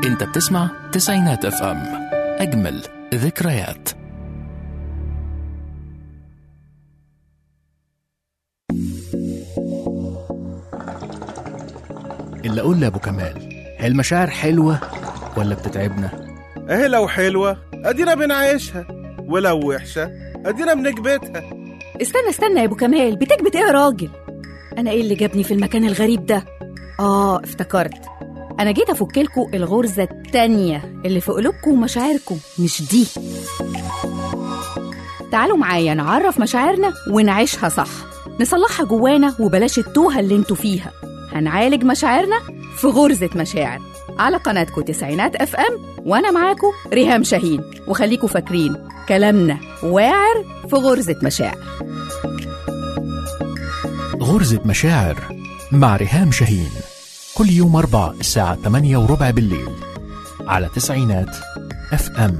انت بتسمع تسعينات اف ام اجمل ذكريات اللي اقول لابو كمال هي المشاعر حلوه ولا بتتعبنا اهي لو حلوة ادينا بنعيشها ولو وحشة ادينا بنكبتها استنى استنى يا ابو كمال بتكبت ايه يا راجل انا ايه اللي جابني في المكان الغريب ده اه افتكرت انا جيت افكلكوا الغرزه التانية اللي في قلوبكم ومشاعركم مش دي تعالوا معايا نعرف مشاعرنا ونعيشها صح نصلحها جوانا وبلاش التوهه اللي انتوا فيها هنعالج مشاعرنا في غرزه مشاعر على قناتكم تسعينات اف ام وانا معاكم ريهام شاهين وخليكوا فاكرين كلامنا واعر في غرزه مشاعر غرزة مشاعر مع ريهام شاهين كل يوم أربع الساعة 8 وربع بالليل على تسعينات اف ام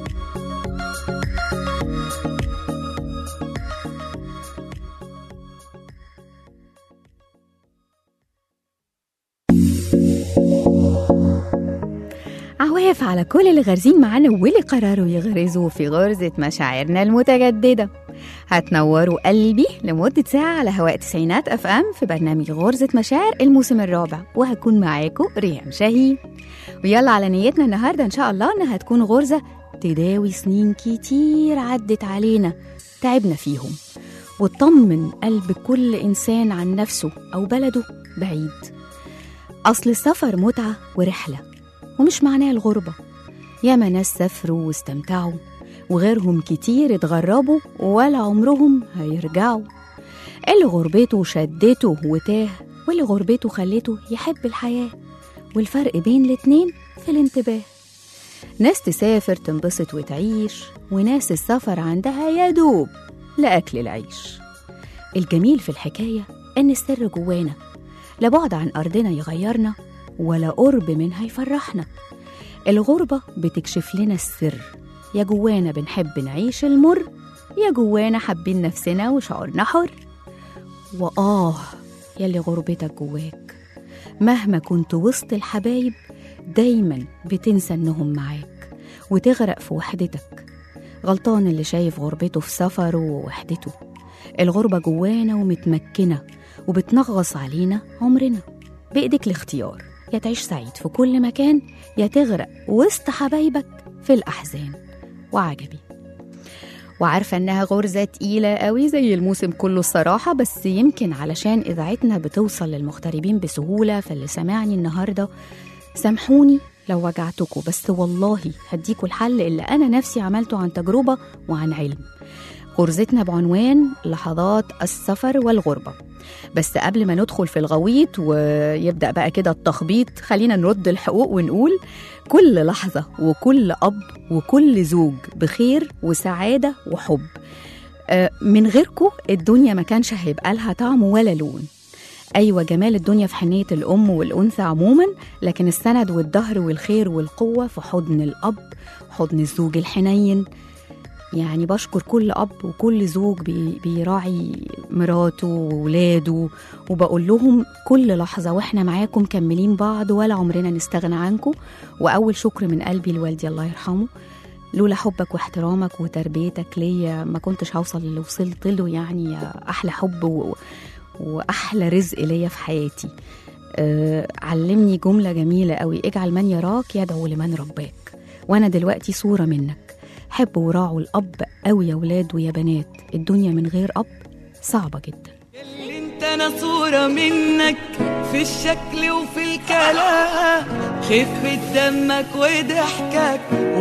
عواف على كل اللي غارزين معانا واللي قرروا يغرزوا في غرزة مشاعرنا المتجددة هتنوروا قلبي لمدة ساعة على هواء تسعينات اف ام في برنامج غرزة مشاعر الموسم الرابع وهكون معاكم ريهام شاهين ويلا على نيتنا النهاردة ان شاء الله انها هتكون غرزة تداوي سنين كتير عدت علينا تعبنا فيهم وتطمن قلب كل إنسان عن نفسه أو بلده بعيد أصل السفر متعة ورحلة ومش معناه الغربة ياما ناس سافروا واستمتعوا وغيرهم كتير اتغربوا ولا عمرهم هيرجعوا اللي غربته شدته وتاه واللي غربته خلته يحب الحياة والفرق بين الاتنين في الانتباه ناس تسافر تنبسط وتعيش وناس السفر عندها يدوب لأكل العيش الجميل في الحكاية إن السر جوانا لا بعد عن أرضنا يغيرنا ولا قرب منها يفرحنا الغربة بتكشف لنا السر يا جوانا بنحب نعيش المر يا جوانا حابين نفسنا وشعورنا حر وآه يلي غربتك جواك مهما كنت وسط الحبايب دايما بتنسى انهم معاك وتغرق في وحدتك غلطان اللي شايف غربته في سفره ووحدته الغربة جوانا ومتمكنة وبتنغص علينا عمرنا بإيدك الاختيار يا تعيش سعيد في كل مكان يا تغرق وسط حبايبك في الأحزان وعجبي وعارفة إنها غرزة تقيلة قوي زي الموسم كله الصراحة بس يمكن علشان إذاعتنا بتوصل للمغتربين بسهولة فاللي سمعني النهاردة سامحوني لو وجعتكم بس والله هديكوا الحل اللي أنا نفسي عملته عن تجربة وعن علم غرزتنا بعنوان لحظات السفر والغربة بس قبل ما ندخل في الغويط ويبدأ بقى كده التخبيط خلينا نرد الحقوق ونقول كل لحظة وكل أب وكل زوج بخير وسعادة وحب آه، من غيركم الدنيا ما كانش هيبقى لها طعم ولا لون أيوة جمال الدنيا في حنية الأم والأنثى عموما لكن السند والظهر والخير والقوة في حضن الأب حضن الزوج الحنين يعني بشكر كل أب وكل زوج بي بيراعي مراته وولاده وبقول لهم كل لحظة وإحنا معاكم مكملين بعض ولا عمرنا نستغنى عنكم وأول شكر من قلبي لوالدي الله يرحمه لولا حبك واحترامك وتربيتك ليا ما كنتش هوصل اللي وصلت له يعني أحلى حب و... وأحلى رزق ليا في حياتي أه علمني جملة جميلة قوي اجعل من يراك يدعو لمن رباك وأنا دلوقتي صورة منك حبوا وراعوا الأب قوي يا ولاد ويا بنات الدنيا من غير أب صعبة جدا اللي انت انا صورة منك في الشكل وفي الكلام خفة دمك وضحكك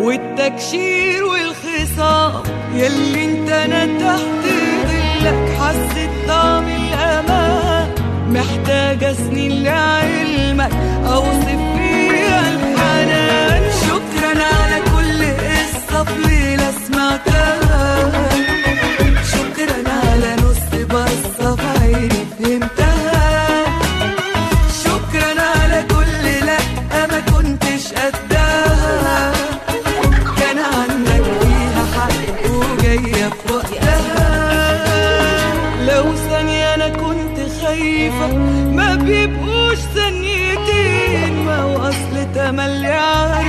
والتكشير والخصام يلي انت انا تحت ظلك حسيت طعم الامان محتاجة سنين لعلمك اوصف فيها الحنان شكرا على كل قصة في ليلة سمعتها شكرا على نص بصة في عيني فهمتها شكرا على كل لأ ما كنتش قدها كان عندك فيها حق وجاية في وقتها لو ثانية أنا كنت خايفة ما بيبقوش ثانيتين ما هو أصل تملي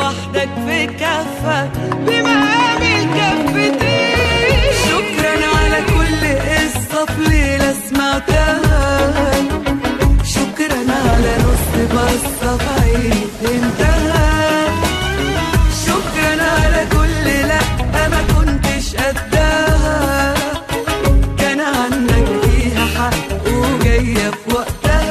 لوحدك في كفة بمقام الكفتين شكرا على كل قصة في ليلة سمعتها شكرا على نص بصة في عيني فهمتها شكرا على كل لأ ما كنتش قدها كان عندك فيها حق وجاية في وقتها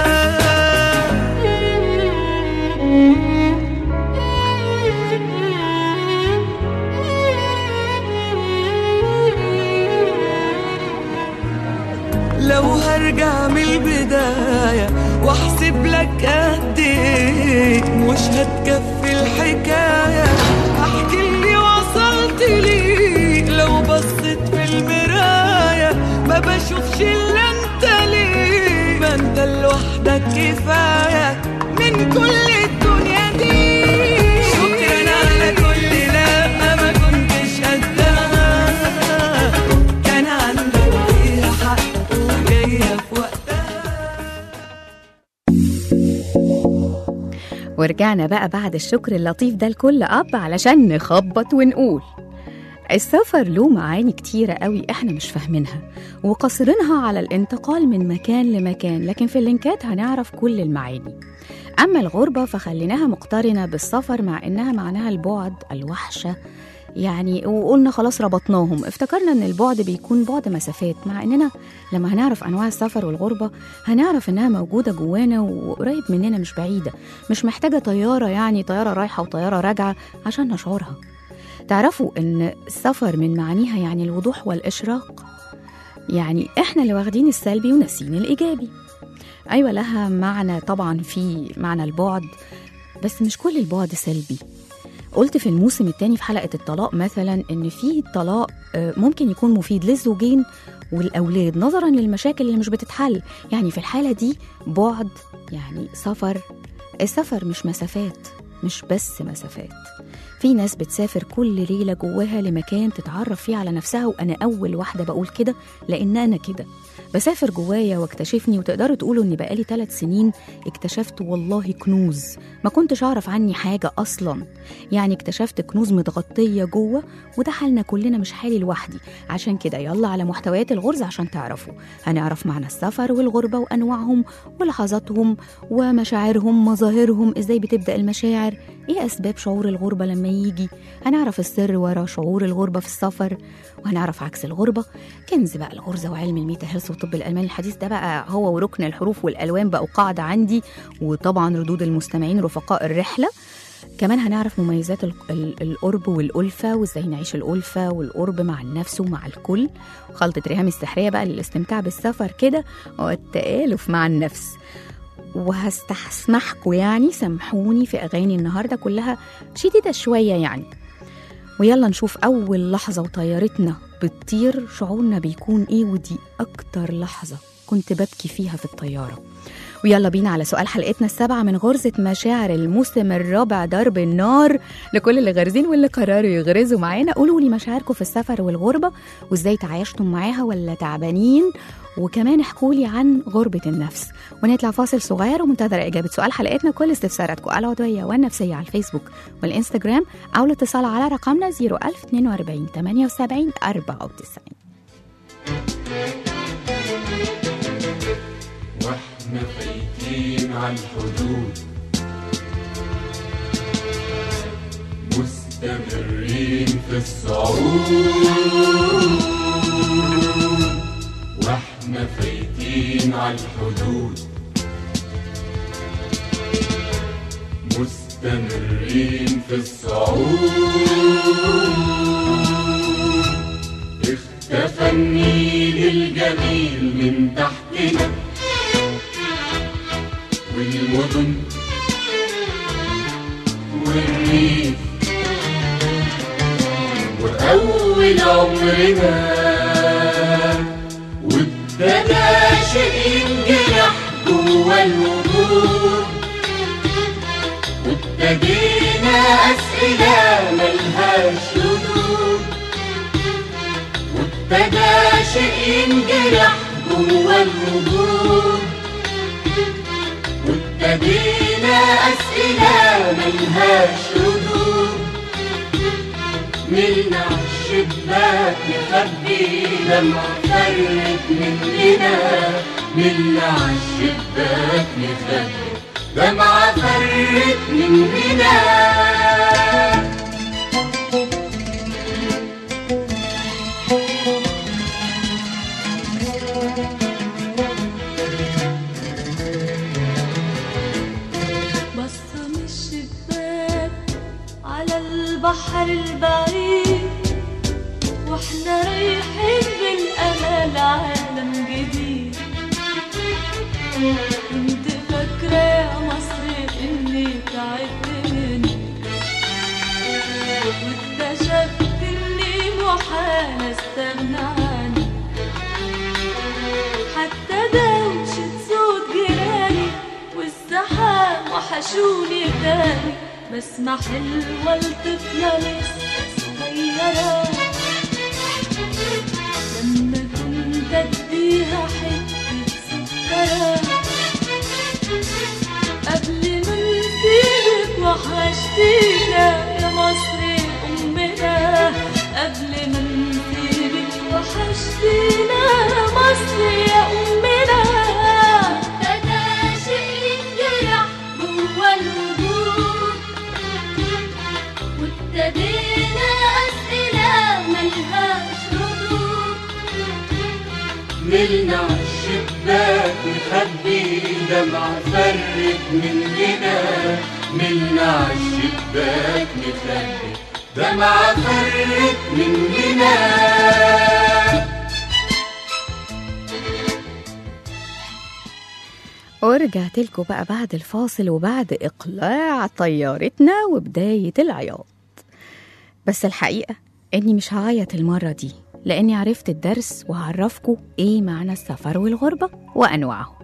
لو هرجع من البداية واحسب لك قد ايه مش هتكفي الحكاية احكي اللي وصلت ليه لو بصيت في المراية ما بشوفش الا انت ليه ما انت لوحدك كفاية من كل الدنيا دي شكرا على كل لا ما كنتش قدها كان عندك فيها حق وجاية في وقتها ورجعنا بقى بعد الشكر اللطيف ده لكل أب علشان نخبط ونقول السفر له معاني كتيرة قوي احنا مش فاهمينها وقاصرينها على الانتقال من مكان لمكان لكن في اللينكات هنعرف كل المعاني أما الغربة فخليناها مقترنة بالسفر مع إنها معناها البعد الوحشة يعني وقلنا خلاص ربطناهم افتكرنا ان البعد بيكون بعد مسافات مع اننا لما هنعرف انواع السفر والغربه هنعرف انها موجوده جوانا وقريب مننا مش بعيده مش محتاجه طياره يعني طياره رايحه وطياره راجعه عشان نشعرها تعرفوا ان السفر من معانيها يعني الوضوح والاشراق يعني احنا اللي واخدين السلبي وناسين الايجابي ايوه لها معنى طبعا في معنى البعد بس مش كل البعد سلبي قلت في الموسم الثاني في حلقة الطلاق مثلا إن في الطلاق آه، ممكن يكون مفيد للزوجين والأولاد نظرا للمشاكل اللي مش بتتحل يعني في الحالة دي بعد يعني سفر السفر مش مسافات مش بس مسافات في ناس بتسافر كل ليلة جواها لمكان تتعرف فيه على نفسها وأنا أول واحدة بقول كده لأن أنا كده بسافر جوايا واكتشفني وتقدروا تقولوا إن بقالي ثلاث سنين اكتشفت والله كنوز ما كنتش أعرف عني حاجة أصلا يعني اكتشفت كنوز متغطية جوه وده حالنا كلنا مش حالي لوحدي عشان كده يلا على محتويات الغرزة عشان تعرفوا هنعرف معنى السفر والغربة وأنواعهم ولحظاتهم ومشاعرهم مظاهرهم إزاي بتبدأ المشاعر إيه أسباب شعور الغربة لما يجي هنعرف السر ورا شعور الغربة في السفر وهنعرف عكس الغربة كنز بقى الغرزة وعلم الميتا هيلث والطب الألماني الحديث ده بقى هو وركن الحروف والألوان بقوا قاعدة عندي وطبعا ردود المستمعين رفقاء الرحلة كمان هنعرف مميزات ال- ال- القرب والألفة وازاي نعيش الألفة والقرب مع النفس ومع الكل خلطة ريهام السحرية بقى للاستمتاع بالسفر كده والتآلف مع النفس وهستسمحكم يعني سامحوني في أغاني النهاردة كلها شديدة شوية يعني ويلا نشوف أول لحظة وطيارتنا بتطير شعورنا بيكون إيه ودي أكتر لحظة كنت ببكي فيها في الطيارة ويلا بينا على سؤال حلقتنا السابعة من غرزة مشاعر الموسم الرابع ضرب النار لكل اللي غارزين واللي قرروا يغرزوا معانا قولوا لي مشاعركم في السفر والغربة وازاي تعايشتم معاها ولا تعبانين وكمان احكوا لي عن غربة النفس ونطلع فاصل صغير ومنتظرة إجابة سؤال حلقتنا كل استفساراتكم العضوية والنفسية على الفيسبوك والإنستجرام أو الاتصال على رقمنا 01042 78 94 واحنا فايتين على الحدود مستمرين في الصعود واحنا فايتين على الحدود مستمرين في الصعود اختفى النيل الجميل من تحتنا والمدن والريف وأول عمرنا وابتدى شيء ينجرح جوا الوجود وابتدينا أسئلة ملهاش ردود وابتدى شيء ينجرح جوا الوجود وابتدينا أسئلة ملهاش ردود ملنا عالشباك نخبي دمع فرت مننا ملنا عالشباك نخبي دمعة فرت مننا بصة من الشباك على البحر البعيد واحنا رايحين بالامل عالم جديد كنت فاكرة يا مصر اني تعبت منك واكتشفت اني محال استغنى عنك حتى دوشة صوت جيراني والزحام وحشوني تاني بسمع حلوة الطفلة لسه صغيرة لما كنت اديها حتة سكرة قبل ما نسيبك وحشتينا يا مصر يا أمنا قبل ما نسيبك وحشتينا يا مصر يا أمنا ابتدى شيء ينجرح جوا الوجود وابتدينا أسئلة ملهاش ردود ملنا عالشباك نخبي دمعة فرت مننا ملنا عالشباك نخبي دمعة فرت مننا ورجعت لكم بقى بعد الفاصل وبعد إقلاع طيارتنا وبداية العياط بس الحقيقة إني مش هعيط المرة دي لأني عرفت الدرس وهعرفكم إيه معنى السفر والغربة وأنواعهم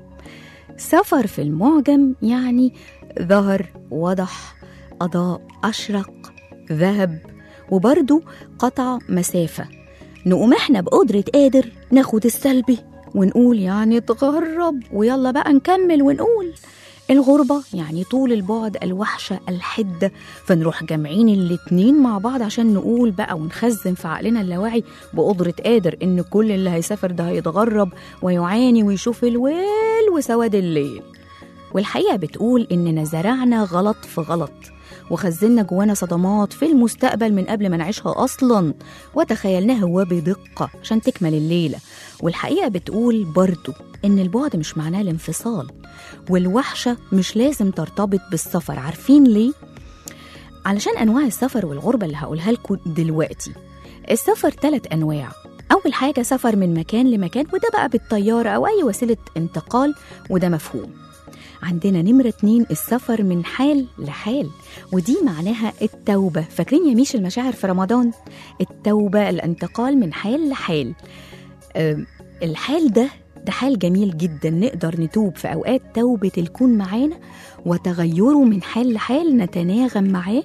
سفر في المعجم يعني ظهر وضح أضاء أشرق ذهب وبرضو قطع مسافة نقوم احنا بقدرة قادر ناخد السلبي ونقول يعني اتغرب ويلا بقى نكمل ونقول الغربة يعني طول البعد الوحشة الحدة فنروح جامعين الاتنين مع بعض عشان نقول بقى ونخزن في عقلنا اللاواعي بقدرة قادر إن كل اللي هيسافر ده هيتغرب ويعاني ويشوف الويل وسواد الليل والحقيقة بتقول إننا زرعنا غلط في غلط وخزنا جوانا صدمات في المستقبل من قبل ما نعيشها أصلا وتخيلناها وبدقة عشان تكمل الليلة والحقيقة بتقول برضو إن البعد مش معناه الانفصال والوحشة مش لازم ترتبط بالسفر عارفين ليه؟ علشان أنواع السفر والغربة اللي هقولها لكم دلوقتي السفر ثلاث أنواع أول حاجة سفر من مكان لمكان وده بقى بالطيارة أو أي وسيلة انتقال وده مفهوم عندنا نمرة اتنين السفر من حال لحال ودي معناها التوبة فاكرين يا ميش المشاعر في رمضان التوبة الانتقال من حال لحال أم، الحال ده ده حال جميل جدا نقدر نتوب في أوقات توبة الكون معانا وتغيره من حال لحال نتناغم معاه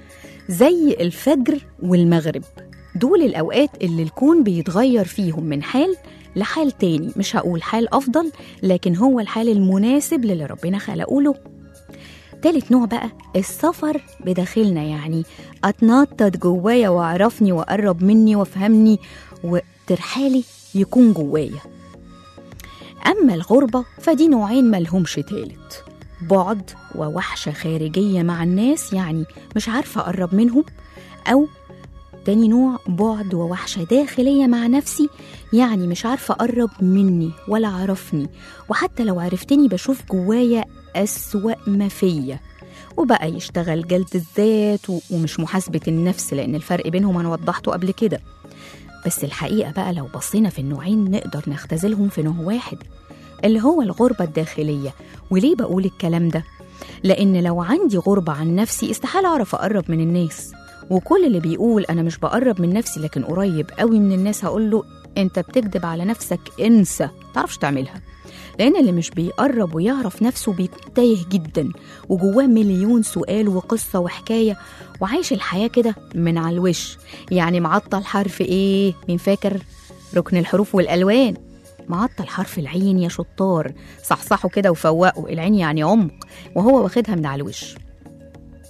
زي الفجر والمغرب دول الأوقات اللي الكون بيتغير فيهم من حال لحال تاني مش هقول حال أفضل لكن هو الحال المناسب للي ربنا خلقه له تالت نوع بقى السفر بداخلنا يعني أتنطط جوايا وعرفني وقرب مني وافهمني وترحالي يكون جوايا أما الغربة فدي نوعين ملهمش تالت بعد ووحشة خارجية مع الناس يعني مش عارفة أقرب منهم أو تاني نوع بعد ووحشة داخلية مع نفسي يعني مش عارفة أقرب مني ولا عرفني وحتى لو عرفتني بشوف جوايا أسوأ ما فيا وبقى يشتغل جلد الذات و- ومش محاسبة النفس لأن الفرق بينهم أنا وضحته قبل كده بس الحقيقة بقى لو بصينا في النوعين نقدر نختزلهم في نوع واحد اللي هو الغربة الداخلية وليه بقول الكلام ده؟ لأن لو عندي غربة عن نفسي استحالة أعرف أقرب من الناس وكل اللي بيقول أنا مش بقرب من نفسي لكن قريب قوي من الناس هقول له أنت بتكذب على نفسك انسى متعرفش تعملها لأن اللي مش بيقرب ويعرف نفسه بيكون تايه جدا وجواه مليون سؤال وقصة وحكاية وعايش الحياة كده من على الوش يعني معطل حرف إيه؟ مين فاكر؟ ركن الحروف والألوان معطل حرف العين يا شطار صحصحوا كده وفوقوا العين يعني عمق وهو واخدها من على الوش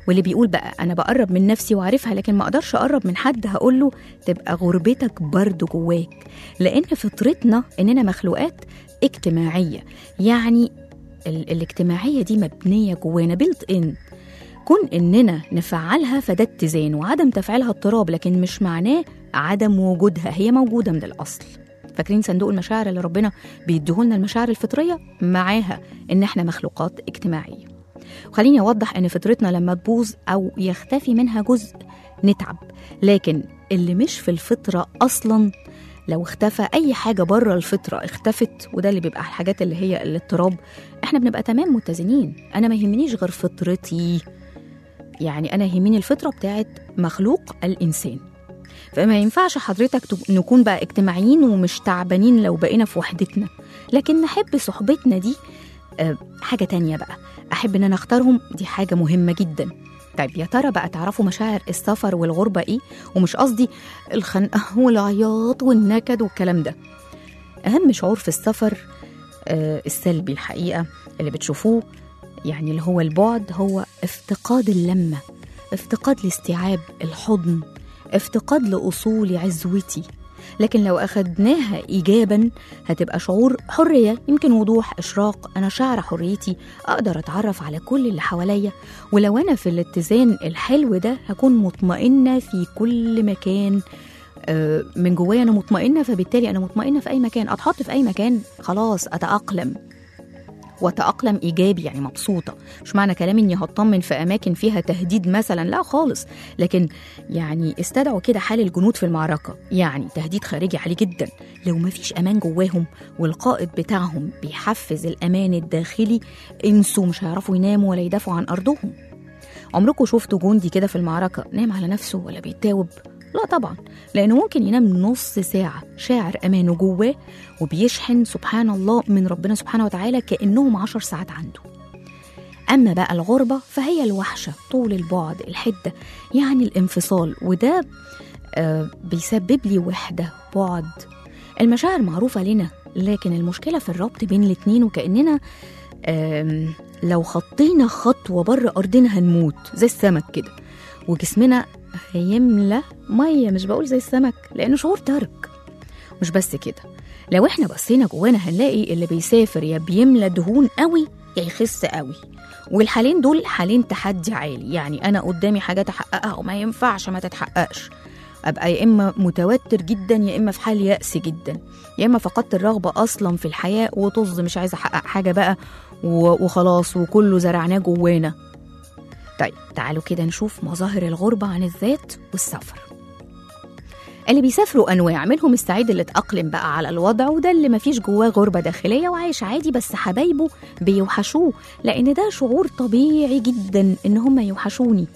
واللي بيقول بقى انا بقرب من نفسي وعارفها لكن ما اقدرش اقرب من حد هقول له تبقى غربتك برضو جواك لان فطرتنا اننا مخلوقات اجتماعيه يعني ال- الاجتماعيه دي مبنيه جوانا بيلت ان كون اننا نفعلها فده اتزان وعدم تفعيلها اضطراب لكن مش معناه عدم وجودها هي موجوده من الاصل فاكرين صندوق المشاعر اللي ربنا بيديهولنا المشاعر الفطريه معاها ان احنا مخلوقات اجتماعيه وخليني اوضح ان فطرتنا لما تبوظ او يختفي منها جزء نتعب لكن اللي مش في الفطره اصلا لو اختفى اي حاجه بره الفطره اختفت وده اللي بيبقى الحاجات اللي هي الاضطراب احنا بنبقى تمام متزنين انا ما يهمنيش غير فطرتي يعني انا يهمني الفطره بتاعت مخلوق الانسان فما ينفعش حضرتك تب- نكون بقى اجتماعيين ومش تعبانين لو بقينا في وحدتنا لكن نحب صحبتنا دي آه، حاجة تانية بقى أحب إن أنا أختارهم دي حاجة مهمة جدا طيب يا ترى بقى تعرفوا مشاعر السفر والغربة إيه ومش قصدي الخنقة والعياط والنكد والكلام ده أهم شعور في السفر آه، السلبي الحقيقة اللي بتشوفوه يعني اللي هو البعد هو افتقاد اللمة افتقاد الاستيعاب الحضن افتقاد لأصول عزوتي لكن لو أخدناها إيجابا هتبقى شعور حرية يمكن وضوح إشراق أنا شاعرة حريتي أقدر أتعرف على كل اللي حواليا ولو أنا في الاتزان الحلو ده هكون مطمئنة في كل مكان آه، من جوايا أنا مطمئنة فبالتالي أنا مطمئنة في أي مكان أتحط في أي مكان خلاص أتأقلم وتأقلم إيجابي يعني مبسوطة مش معنى كلامي إني هطمن في أماكن فيها تهديد مثلا لا خالص لكن يعني استدعوا كده حال الجنود في المعركة يعني تهديد خارجي عالي جدا لو مفيش أمان جواهم والقائد بتاعهم بيحفز الأمان الداخلي انسوا مش هيعرفوا يناموا ولا يدافعوا عن أرضهم عمركم شفتوا جندي كده في المعركة نام على نفسه ولا بيتاوب لا طبعا لأنه ممكن ينام نص ساعة شاعر أمانه جواه وبيشحن سبحان الله من ربنا سبحانه وتعالى كأنهم عشر ساعات عنده أما بقى الغربة فهي الوحشة طول البعد الحدة يعني الانفصال وده آه بيسبب لي وحدة بعد المشاعر معروفة لنا لكن المشكلة في الربط بين الاتنين وكأننا آم، لو خطينا خطوة بره أرضنا هنموت زي السمك كده وجسمنا هيملى مية مش بقول زي السمك لأنه شعور ترك مش بس كده لو احنا بصينا جوانا هنلاقي اللي بيسافر يا بيملى دهون قوي يا يخس قوي والحالين دول حالين تحدي عالي يعني انا قدامي حاجات احققها وما ينفعش ما تتحققش ابقى يا اما متوتر جدا يا اما في حال يأس جدا يا اما فقدت الرغبه اصلا في الحياه وطز مش عايزه احقق حاجه بقى و- وخلاص وكله زرعناه جوانا طيب تعالوا كده نشوف مظاهر الغربه عن الذات والسفر اللي بيسافروا انواع منهم السعيد اللي اتاقلم بقى على الوضع وده اللي مفيش جواه غربه داخليه وعايش عادي بس حبايبه بيوحشوه لان ده شعور طبيعي جدا ان هم يوحشوني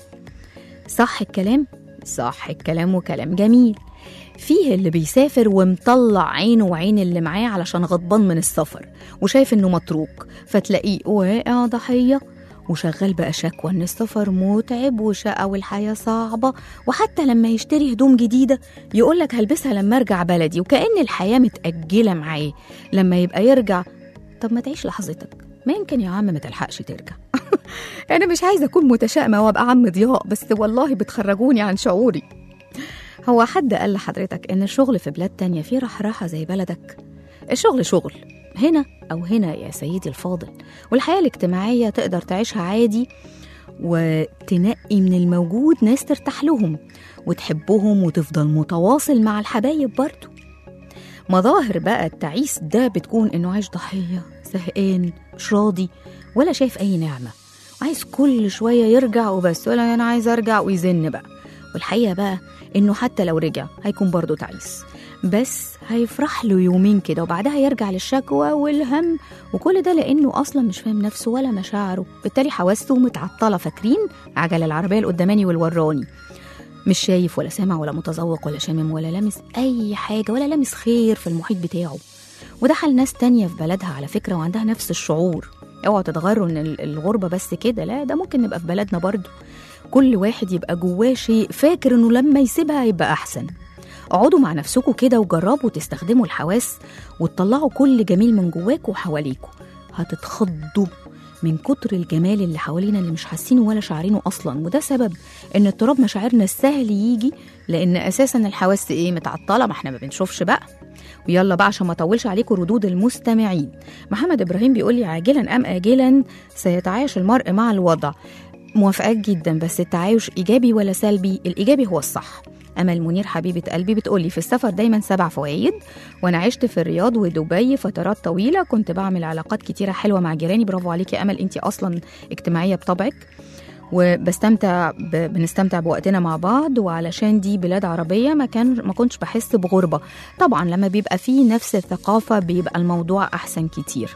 صح الكلام صح الكلام وكلام جميل فيه اللي بيسافر ومطلع عينه وعين اللي معاه علشان غضبان من السفر وشايف انه متروك فتلاقيه واقع ضحيه وشغال بقى شكوى ان السفر متعب وشقى والحياه صعبه وحتى لما يشتري هدوم جديده يقولك هلبسها لما ارجع بلدي وكأن الحياه متأجله معاه لما يبقى يرجع طب ما تعيش لحظتك ما يمكن يا عم ما تلحقش ترجع انا مش عايزه اكون متشائمه وابقى عم ضياء بس والله بتخرجوني عن شعوري هو حد قال لحضرتك ان الشغل في بلاد تانية فيه رحراحه زي بلدك الشغل شغل هنا او هنا يا سيدي الفاضل والحياه الاجتماعيه تقدر تعيشها عادي وتنقي من الموجود ناس ترتاح لهم وتحبهم وتفضل متواصل مع الحبايب برضه مظاهر بقى التعيس ده بتكون انه عايش ضحيه زهقان مش راضي ولا شايف اي نعمه وعايز كل شويه يرجع وبس ولا انا عايز ارجع ويزن بقى والحقيقه بقى انه حتى لو رجع هيكون برضه تعيس بس هيفرح له يومين كده وبعدها يرجع للشكوى والهم وكل ده لانه اصلا مش فاهم نفسه ولا مشاعره بالتالي حواسته متعطله فاكرين عجل العربيه القداماني والوراني مش شايف ولا سامع ولا متذوق ولا شامم ولا لامس اي حاجه ولا لامس خير في المحيط بتاعه وده حال ناس تانية في بلدها على فكرة وعندها نفس الشعور اوعوا تتغروا ان ال- الغربة بس كده لا ده ممكن نبقى في بلدنا برضو كل واحد يبقى جواه شيء فاكر انه لما يسيبها هيبقى احسن اقعدوا مع نفسكم كده وجربوا تستخدموا الحواس وتطلعوا كل جميل من جواكوا وحواليكوا هتتخضوا من كتر الجمال اللي حوالينا اللي مش حاسينه ولا شاعرينه اصلا وده سبب ان اضطراب مشاعرنا السهل يجي لان اساسا الحواس ايه متعطله ما احنا ما بنشوفش بقى ويلا بقى عشان ما اطولش عليكم ردود المستمعين محمد ابراهيم بيقول لي عاجلا ام اجلا سيتعايش المرء مع الوضع موافقات جدا بس التعايش ايجابي ولا سلبي الايجابي هو الصح امل منير حبيبه قلبي بتقولي في السفر دايما سبع فوائد وانا عشت في الرياض ودبي فترات طويله كنت بعمل علاقات كتيره حلوه مع جيراني برافو عليكي يا امل انت اصلا اجتماعيه بطبعك وبستمتع ب... بنستمتع بوقتنا مع بعض وعلشان دي بلاد عربية ما كان ما كنتش بحس بغربة طبعا لما بيبقى فيه نفس الثقافة بيبقى الموضوع أحسن كتير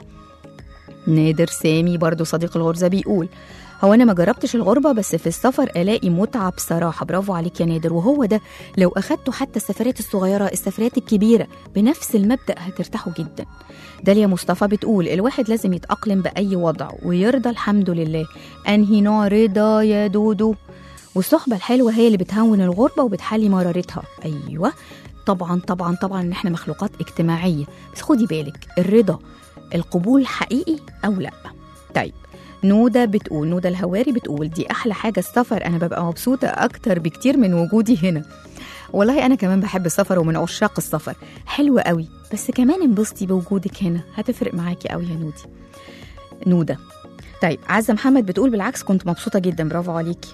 نادر سامي برضو صديق الغرزة بيقول هو انا ما جربتش الغربه بس في السفر الاقي متعه بصراحه برافو عليك يا نادر وهو ده لو اخدتوا حتى السفرات الصغيره السفرات الكبيره بنفس المبدا هترتاحوا جدا داليا مصطفى بتقول الواحد لازم يتاقلم باي وضع ويرضى الحمد لله انهي نوع رضا يا دودو والصحبه الحلوه هي اللي بتهون الغربه وبتحلي مرارتها ايوه طبعا طبعا طبعا ان احنا مخلوقات اجتماعيه بس خدي بالك الرضا القبول حقيقي او لا طيب نوده بتقول نوده الهواري بتقول دي احلى حاجه السفر انا ببقى مبسوطه اكتر بكتير من وجودي هنا والله انا كمان بحب السفر ومن عشاق السفر حلو قوي بس كمان انبسطي بوجودك هنا هتفرق معاكي قوي يا نودي نوده طيب عزه محمد بتقول بالعكس كنت مبسوطه جدا برافو عليكي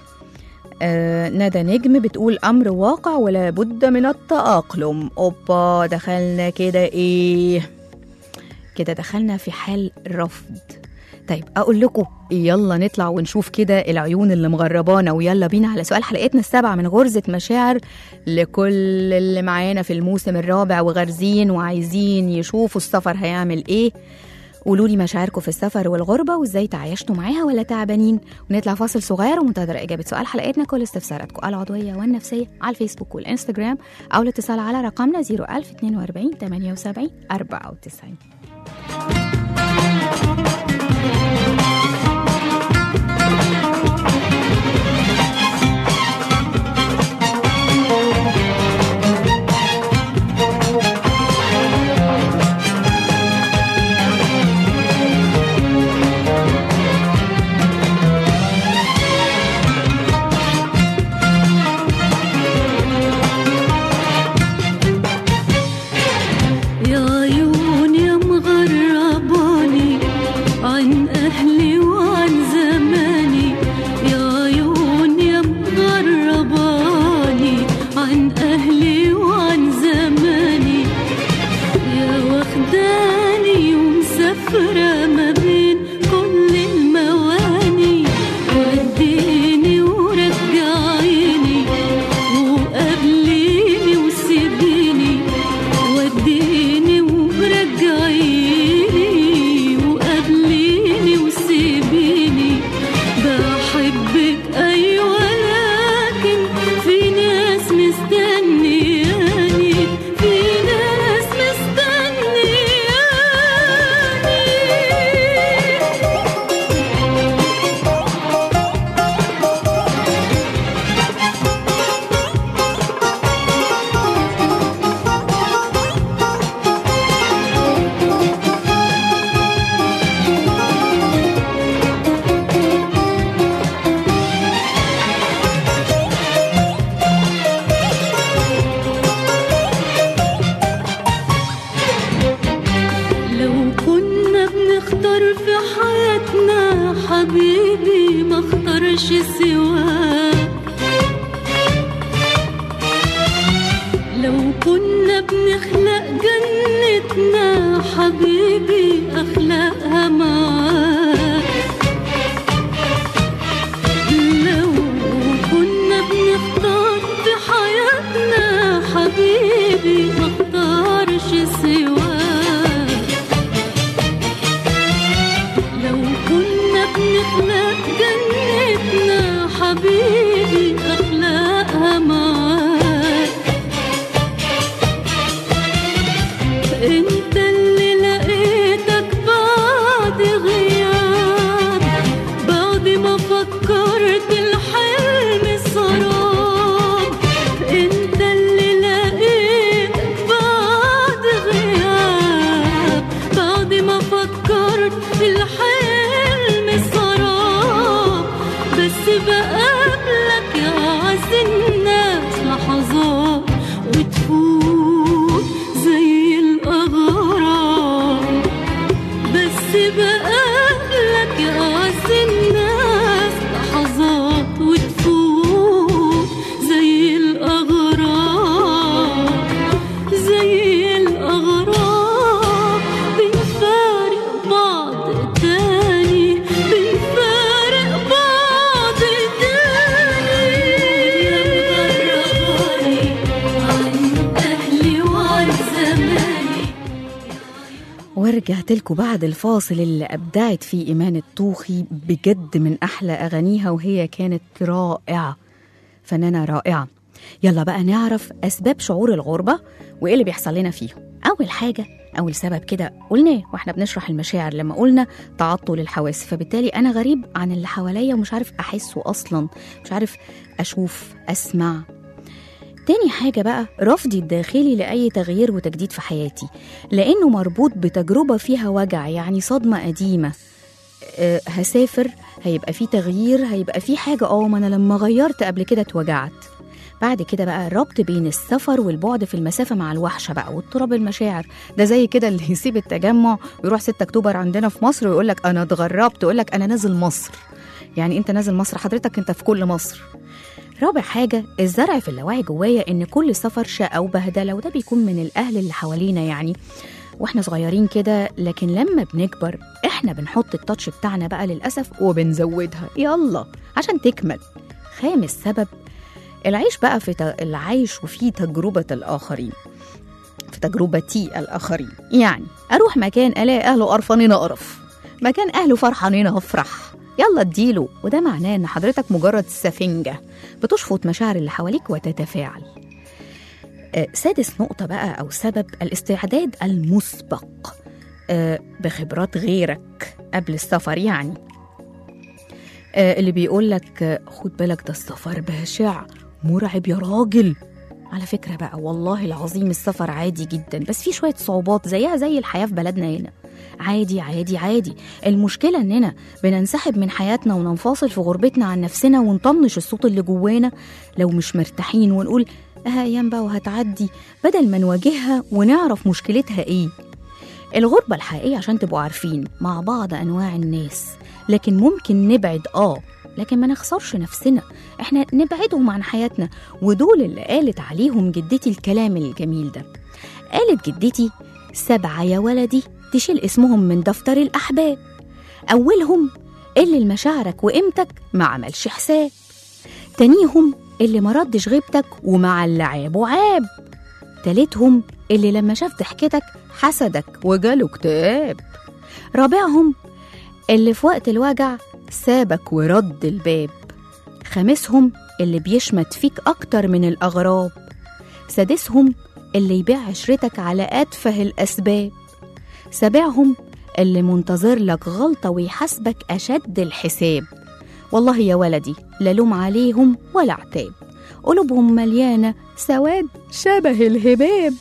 آه ندى نجم بتقول امر واقع ولا بد من التاقلم اوبا دخلنا كده ايه كده دخلنا في حال رفض طيب اقول لكم يلا نطلع ونشوف كده العيون اللي مغربانا ويلا بينا على سؤال حلقتنا السابعه من غرزه مشاعر لكل اللي معانا في الموسم الرابع وغارزين وعايزين يشوفوا السفر هيعمل ايه قولوا لي مشاعركم في السفر والغربة وازاي تعايشتوا معاها ولا تعبانين ونطلع فاصل صغير ومنتظر إجابة سؤال حلقتنا كل استفساراتكم العضوية والنفسية على الفيسبوك والإنستجرام أو الاتصال على رقمنا 01042 78 94 يا عيون يا مغرباني عن أهلي وعن زماني يا عيون يا مغرباني عن أهلي وعن زماني يا واخداني ومسافرة ما بين كل المواني وديني ورجعيني وقابليني وسيبيني وديني ورجعيني وقابليني وسيبيني بحبك أيوة لكن في ناس مستنياني في ناس مستنياني لو كنا بنختار في حياتنا حبيبي ما اختارش سواك لو كنا بنخلق جنتنا حبيبي اخلقها معاك لو كنا بنختار في حياتنا حبيبي ما اختارش سواك لو كنا بنخلق جنتنا حبيبي اخلاقها معاك انت اللي لقيتك بعد ورجعت لكم بعد الفاصل اللي أبدعت فيه إيمان الطوخي بجد من أحلى أغانيها وهي كانت رائعة فنانة رائعة يلا بقى نعرف أسباب شعور الغربة وإيه اللي بيحصل لنا فيه أول حاجة أول سبب كده قلناه واحنا بنشرح المشاعر لما قلنا تعطل الحواس فبالتالي أنا غريب عن اللي حواليا ومش عارف أحسه أصلا مش عارف أشوف أسمع تاني حاجة بقى رفضي الداخلي لأي تغيير وتجديد في حياتي لأنه مربوط بتجربة فيها وجع يعني صدمة قديمة أه هسافر هيبقى في تغيير هيبقى في حاجة اه ما أنا لما غيرت قبل كده اتوجعت بعد كده بقى الربط بين السفر والبعد في المسافة مع الوحشة بقى واضطراب المشاعر ده زي كده اللي يسيب التجمع ويروح 6 أكتوبر عندنا في مصر ويقول لك أنا اتغربت يقول لك أنا نازل مصر يعني أنت نازل مصر حضرتك أنت في كل مصر رابع حاجة الزرع في اللاوعي جوايا إن كل سفر شقة وبهدلة وده بيكون من الأهل اللي حوالينا يعني واحنا صغيرين كده لكن لما بنكبر احنا بنحط التاتش بتاعنا بقى للأسف وبنزودها يلا عشان تكمل خامس سبب العيش بقى في ت... العيش وفي تجربة الآخرين في تجربتي الآخرين يعني أروح مكان ألاقي أهله قرفانين أقرف مكان أهله فرحانين أفرح يلا اديله وده معناه ان حضرتك مجرد سفنجة بتشفط مشاعر اللي حواليك وتتفاعل آه، سادس نقطة بقى أو سبب الاستعداد المسبق آه، بخبرات غيرك قبل السفر يعني آه، اللي بيقول لك آه، خد بالك ده السفر بشع مرعب يا راجل على فكرة بقى والله العظيم السفر عادي جدا بس في شوية صعوبات زيها زي الحياة في بلدنا هنا عادي عادي عادي المشكلة إننا بننسحب من حياتنا وننفصل في غربتنا عن نفسنا ونطنش الصوت اللي جوانا لو مش مرتاحين ونقول اه أيام بقى وهتعدي بدل ما نواجهها ونعرف مشكلتها إيه الغربة الحقيقية عشان تبقوا عارفين مع بعض أنواع الناس لكن ممكن نبعد آه لكن ما نخسرش نفسنا احنا نبعدهم عن حياتنا ودول اللي قالت عليهم جدتي الكلام الجميل ده قالت جدتي سبعة يا ولدي تشيل اسمهم من دفتر الأحباب أولهم اللي لمشاعرك وقيمتك ما عملش حساب تانيهم اللي ما ردش غيبتك ومع اللعاب وعاب تالتهم اللي لما شاف ضحكتك حسدك وجاله اكتئاب رابعهم اللي في وقت الوجع سابك ورد الباب خامسهم اللي بيشمت فيك أكتر من الأغراب سادسهم اللي يبيع عشرتك على أتفه الأسباب سابعهم اللي منتظر لك غلطة ويحاسبك أشد الحساب والله يا ولدي لا لوم عليهم ولا عتاب قلوبهم مليانة سواد شبه الهباب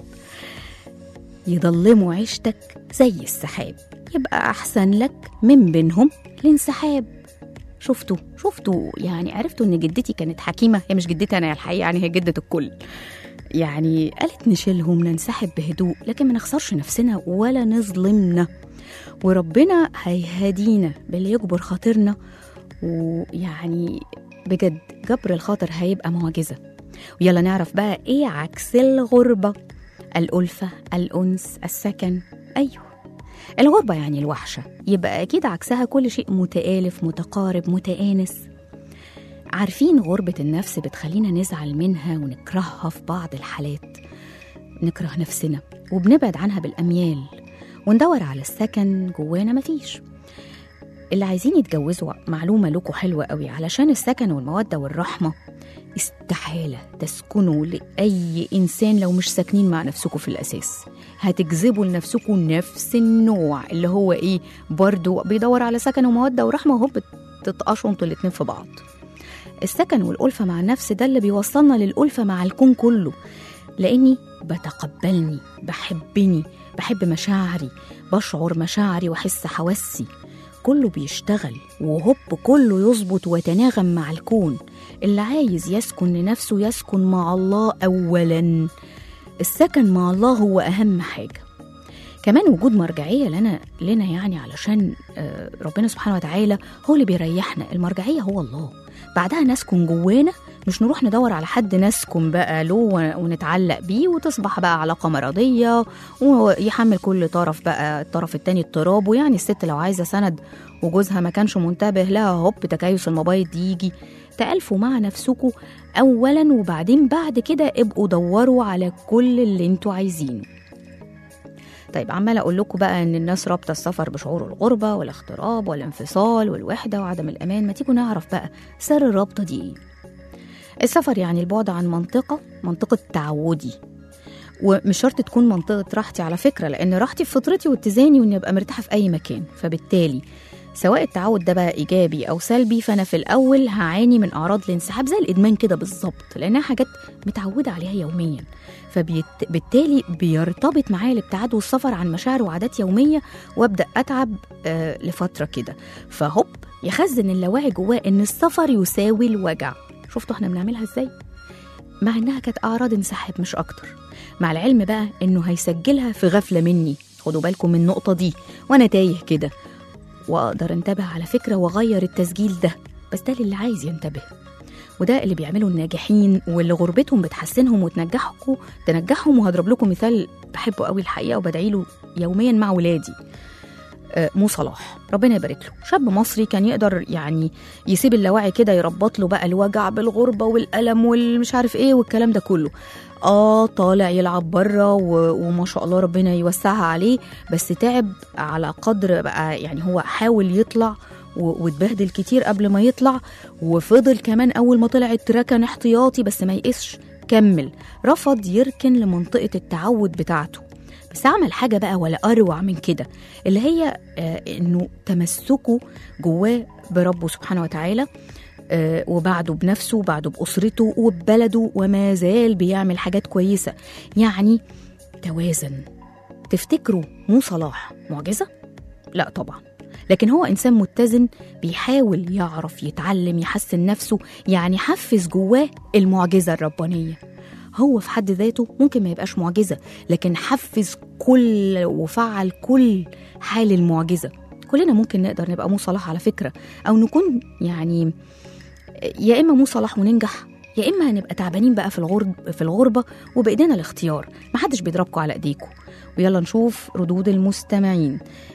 يضلموا عيشتك زي السحاب يبقى أحسن لك من بينهم الانسحاب شفتوا شفتوا يعني عرفتوا ان جدتي كانت حكيمه هي مش جدتي انا الحقيقه يعني هي جده الكل يعني قالت نشيلهم ننسحب بهدوء لكن ما نخسرش نفسنا ولا نظلمنا وربنا هيهدينا باللي يجبر خاطرنا ويعني بجد جبر الخاطر هيبقى معجزه ويلا نعرف بقى ايه عكس الغربه الالفه الانس السكن ايوه الغربة يعني الوحشة يبقى أكيد عكسها كل شيء متآلف متقارب متآنس عارفين غربة النفس بتخلينا نزعل منها ونكرهها في بعض الحالات نكره نفسنا وبنبعد عنها بالأميال وندور على السكن جوانا مفيش اللي عايزين يتجوزوا معلومة لكم حلوة قوي علشان السكن والمودة والرحمة استحالة تسكنوا لأي إنسان لو مش ساكنين مع نفسكم في الأساس هتجذبوا لنفسكم نفس النوع اللي هو إيه برضو بيدور على سكن ومودة ورحمة وهوب تتقشوا انتوا الاتنين في بعض السكن والألفة مع النفس ده اللي بيوصلنا للألفة مع الكون كله لأني بتقبلني بحبني بحب مشاعري بشعر مشاعري وأحس حواسي كله بيشتغل وهوب كله يظبط ويتناغم مع الكون اللي عايز يسكن لنفسه يسكن مع الله أولا السكن مع الله هو أهم حاجة كمان وجود مرجعية لنا لنا يعني علشان آه، ربنا سبحانه وتعالى هو اللي بيريحنا المرجعية هو الله بعدها نسكن جوانا مش نروح ندور على حد نسكن بقى له ون- ونتعلق بيه وتصبح بقى علاقة مرضية ويحمل كل طرف بقى الطرف التاني اضطراب ويعني الست لو عايزة سند وجوزها ما كانش منتبه لها هوب تكيس المبايض يجي تألفوا مع نفسكوا أولا وبعدين بعد كده ابقوا دوروا على كل اللي انتوا عايزينه طيب عمالة أقول لكم بقى إن الناس رابطة السفر بشعور الغربة والاغتراب والانفصال والوحدة وعدم الأمان ما تيجوا نعرف بقى سر الرابطة دي إيه السفر يعني البعد عن منطقة منطقة تعودي ومش شرط تكون منطقة راحتي على فكرة لأن راحتي في فطرتي واتزاني وإني أبقى مرتاحة في أي مكان فبالتالي سواء التعود ده بقى إيجابي أو سلبي فأنا في الأول هعاني من أعراض الانسحاب زي الإدمان كده بالظبط لأنها حاجات متعودة عليها يوميا فبالتالي بيرتبط معايا الابتعاد والسفر عن مشاعر وعادات يومية وأبدأ أتعب آه لفترة كده فهوب يخزن اللاواعي جواه إن السفر يساوي الوجع شفتوا احنا بنعملها ازاي؟ مع انها كانت اعراض انسحاب مش اكتر مع العلم بقى انه هيسجلها في غفله مني خدوا بالكم من النقطه دي وانا تايه كده واقدر انتبه على فكره واغير التسجيل ده بس ده للي عايز ينتبه وده اللي بيعمله الناجحين واللي غربتهم بتحسنهم وتنجحكم تنجحهم وهضرب لكم مثال بحبه قوي الحقيقه وبدعي له يوميا مع ولادي آه، مو صلاح ربنا يبارك له شاب مصري كان يقدر يعني يسيب اللاواعي كده يربط له بقى الوجع بالغربه والالم والمش عارف ايه والكلام ده كله اه طالع يلعب بره و- وما شاء الله ربنا يوسعها عليه بس تعب على قدر بقى يعني هو حاول يطلع و- واتبهدل كتير قبل ما يطلع وفضل كمان اول ما طلع اتركن احتياطي بس ما يقسش كمل رفض يركن لمنطقه التعود بتاعته بس عمل حاجه بقى ولا اروع من كده اللي هي آه انه تمسكه جواه بربه سبحانه وتعالى آه، وبعده بنفسه وبعده بأسرته وببلده وما زال بيعمل حاجات كويسة يعني توازن تفتكروا مو صلاح معجزة؟ لا طبعا لكن هو إنسان متزن بيحاول يعرف يتعلم يحسن نفسه يعني حفز جواه المعجزة الربانية هو في حد ذاته ممكن ما يبقاش معجزة لكن حفز كل وفعل كل حال المعجزة كلنا ممكن نقدر نبقى مو صلاح على فكرة أو نكون يعني يا اما مو صلاح وننجح يا اما هنبقى تعبانين بقى في الغرب في الغربه وبايدينا الاختيار محدش بيضربكم على ايديكم ويلا نشوف ردود المستمعين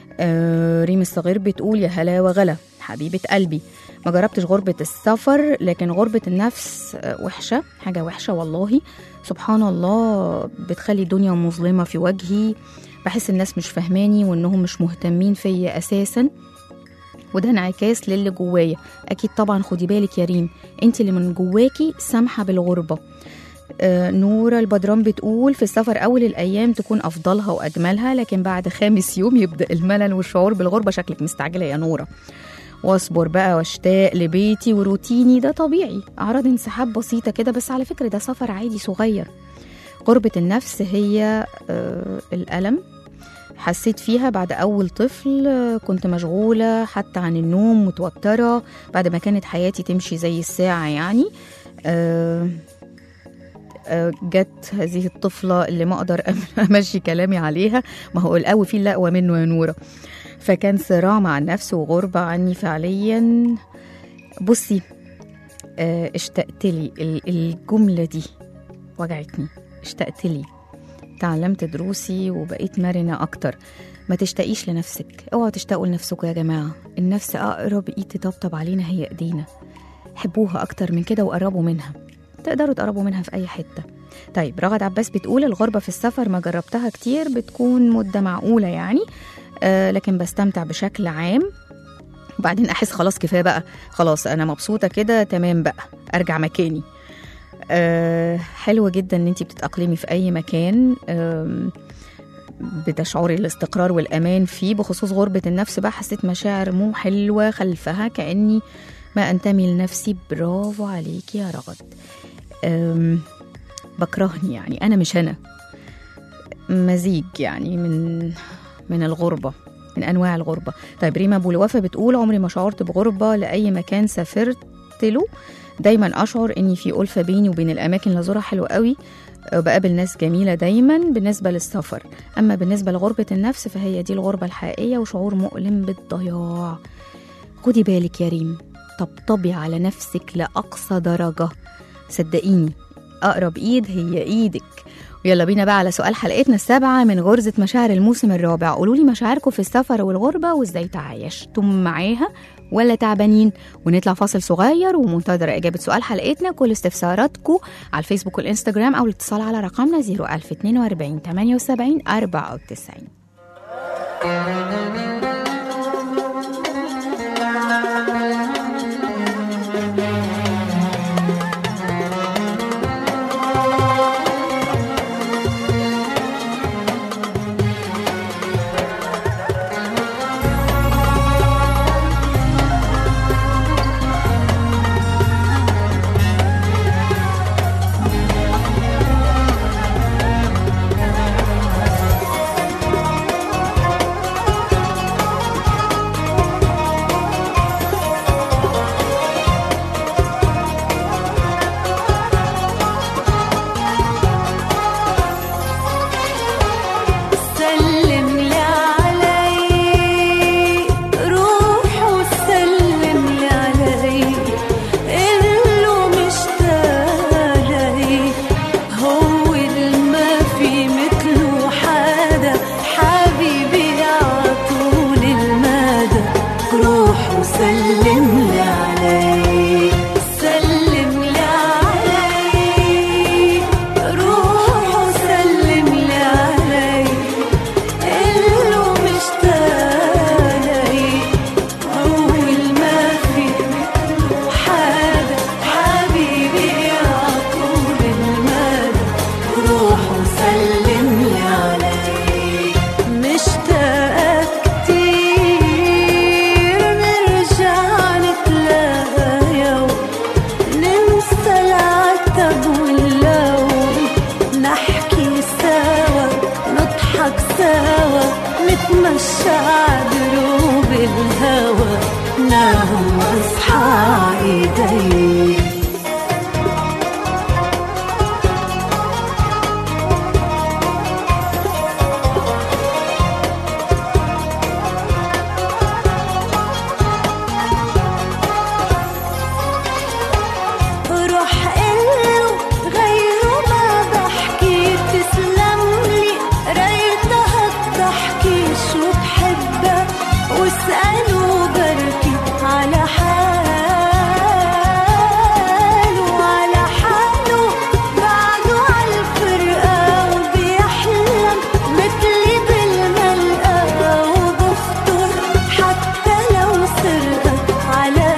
آه ريم الصغير بتقول يا هلا وغلا حبيبه قلبي ما جربتش غربة السفر لكن غربة النفس آه، وحشة حاجة وحشة والله سبحان الله بتخلي الدنيا مظلمة في وجهي بحس الناس مش فاهماني وانهم مش مهتمين فيا اساسا وده انعكاس للي جوايا اكيد طبعا خدي بالك يا ريم انت اللي من جواكي سامحه بالغربه آه نورة البدران بتقول في السفر أول الأيام تكون أفضلها وأجملها لكن بعد خامس يوم يبدأ الملل والشعور بالغربة شكلك مستعجلة يا نورة واصبر بقى واشتاق لبيتي وروتيني ده طبيعي أعراض انسحاب بسيطة كده بس على فكرة ده سفر عادي صغير غربة النفس هي آه الألم حسيت فيها بعد أول طفل آه، كنت مشغولة حتى عن النوم متوترة بعد ما كانت حياتي تمشي زي الساعة يعني آه، آه، جت هذه الطفلة اللي ما أقدر أم- أمشي كلامي عليها ما هو القوي فيه الأقوى منه يا نورة فكان صراع مع النفس وغربة عني فعليا بصي آه، اشتقت لي ال- الجملة دي وجعتني اشتقت لي تعلمت دروسي وبقيت مرنة أكتر ما تشتاقيش لنفسك اوعوا تشتاقوا لنفسكم يا جماعة النفس أقرب إيد تطبطب علينا هي إيدينا حبوها أكتر من كده وقربوا منها تقدروا تقربوا منها في أي حتة طيب رغد عباس بتقول الغربة في السفر ما جربتها كتير بتكون مدة معقولة يعني آه لكن بستمتع بشكل عام وبعدين أحس خلاص كفاية بقى خلاص أنا مبسوطة كده تمام بقى أرجع مكاني آه حلوة جدا ان انتي بتتأقلمي في اي مكان آم، بتشعري الاستقرار والامان فيه بخصوص غربة النفس بقى حسيت مشاعر مو حلوة خلفها كأني ما انتمي لنفسي برافو عليكي يا رغد آم، بكرهني يعني انا مش انا مزيج يعني من من الغربة من انواع الغربة طيب ريما ابو الوفا بتقول عمري ما شعرت بغربة لاي مكان سافرت له دايما اشعر اني في الفه بيني وبين الاماكن اللي ازورها حلوه قوي بقابل ناس جميله دايما بالنسبه للسفر اما بالنسبه لغربه النفس فهي دي الغربه الحقيقيه وشعور مؤلم بالضياع خدي بالك يا ريم طبطبي على نفسك لاقصى درجه صدقيني اقرب ايد هي ايدك ويلا بينا بقى على سؤال حلقتنا السابعة من غرزة مشاعر الموسم الرابع قولوا لي مشاعركم في السفر والغربة وازاي تعايشتم معاها ولا تعبانين ونطلع فاصل صغير ومنتظرة إجابة سؤال حلقتنا كل استفساراتكم على الفيسبوك والإنستجرام أو الاتصال على رقمنا 01042 78 94 سلم لي علي روح وسلم لي علي قله مشتاق لي هو اللي ما في مثله حدا حبيبي عطول المدى روح وسلم لي علي سلم لي علي روح وسلم لي علي قله مشتاق لي أول ما في مثله حدا حبيبي عطول المدى روح وسلم لي علي مشتاقة كتير نرجع نتلاقى يوم ننسى العتب واللوم نحكي سوا نضحك سوا نتمشى عدروب الهوى نام واصحى ايدي روح قله غيره ما بحكي تسلم لي ريتها الضحكي شو بحبك واسأله بركي على حاله على حاله بعده عالفرقة وبيحلم مثلي بالملقى وبخطر حتى لو سرقت على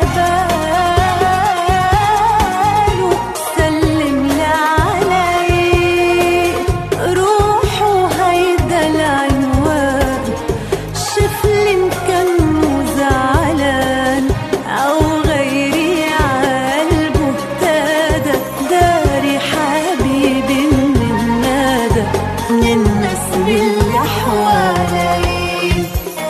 باله سلم لي علي روح وهيدا العنوان شفلي إن كان مو زعلان أو غيري عالقلبه اهتدى داري حبيبي من النادى من الناس اللي حوالي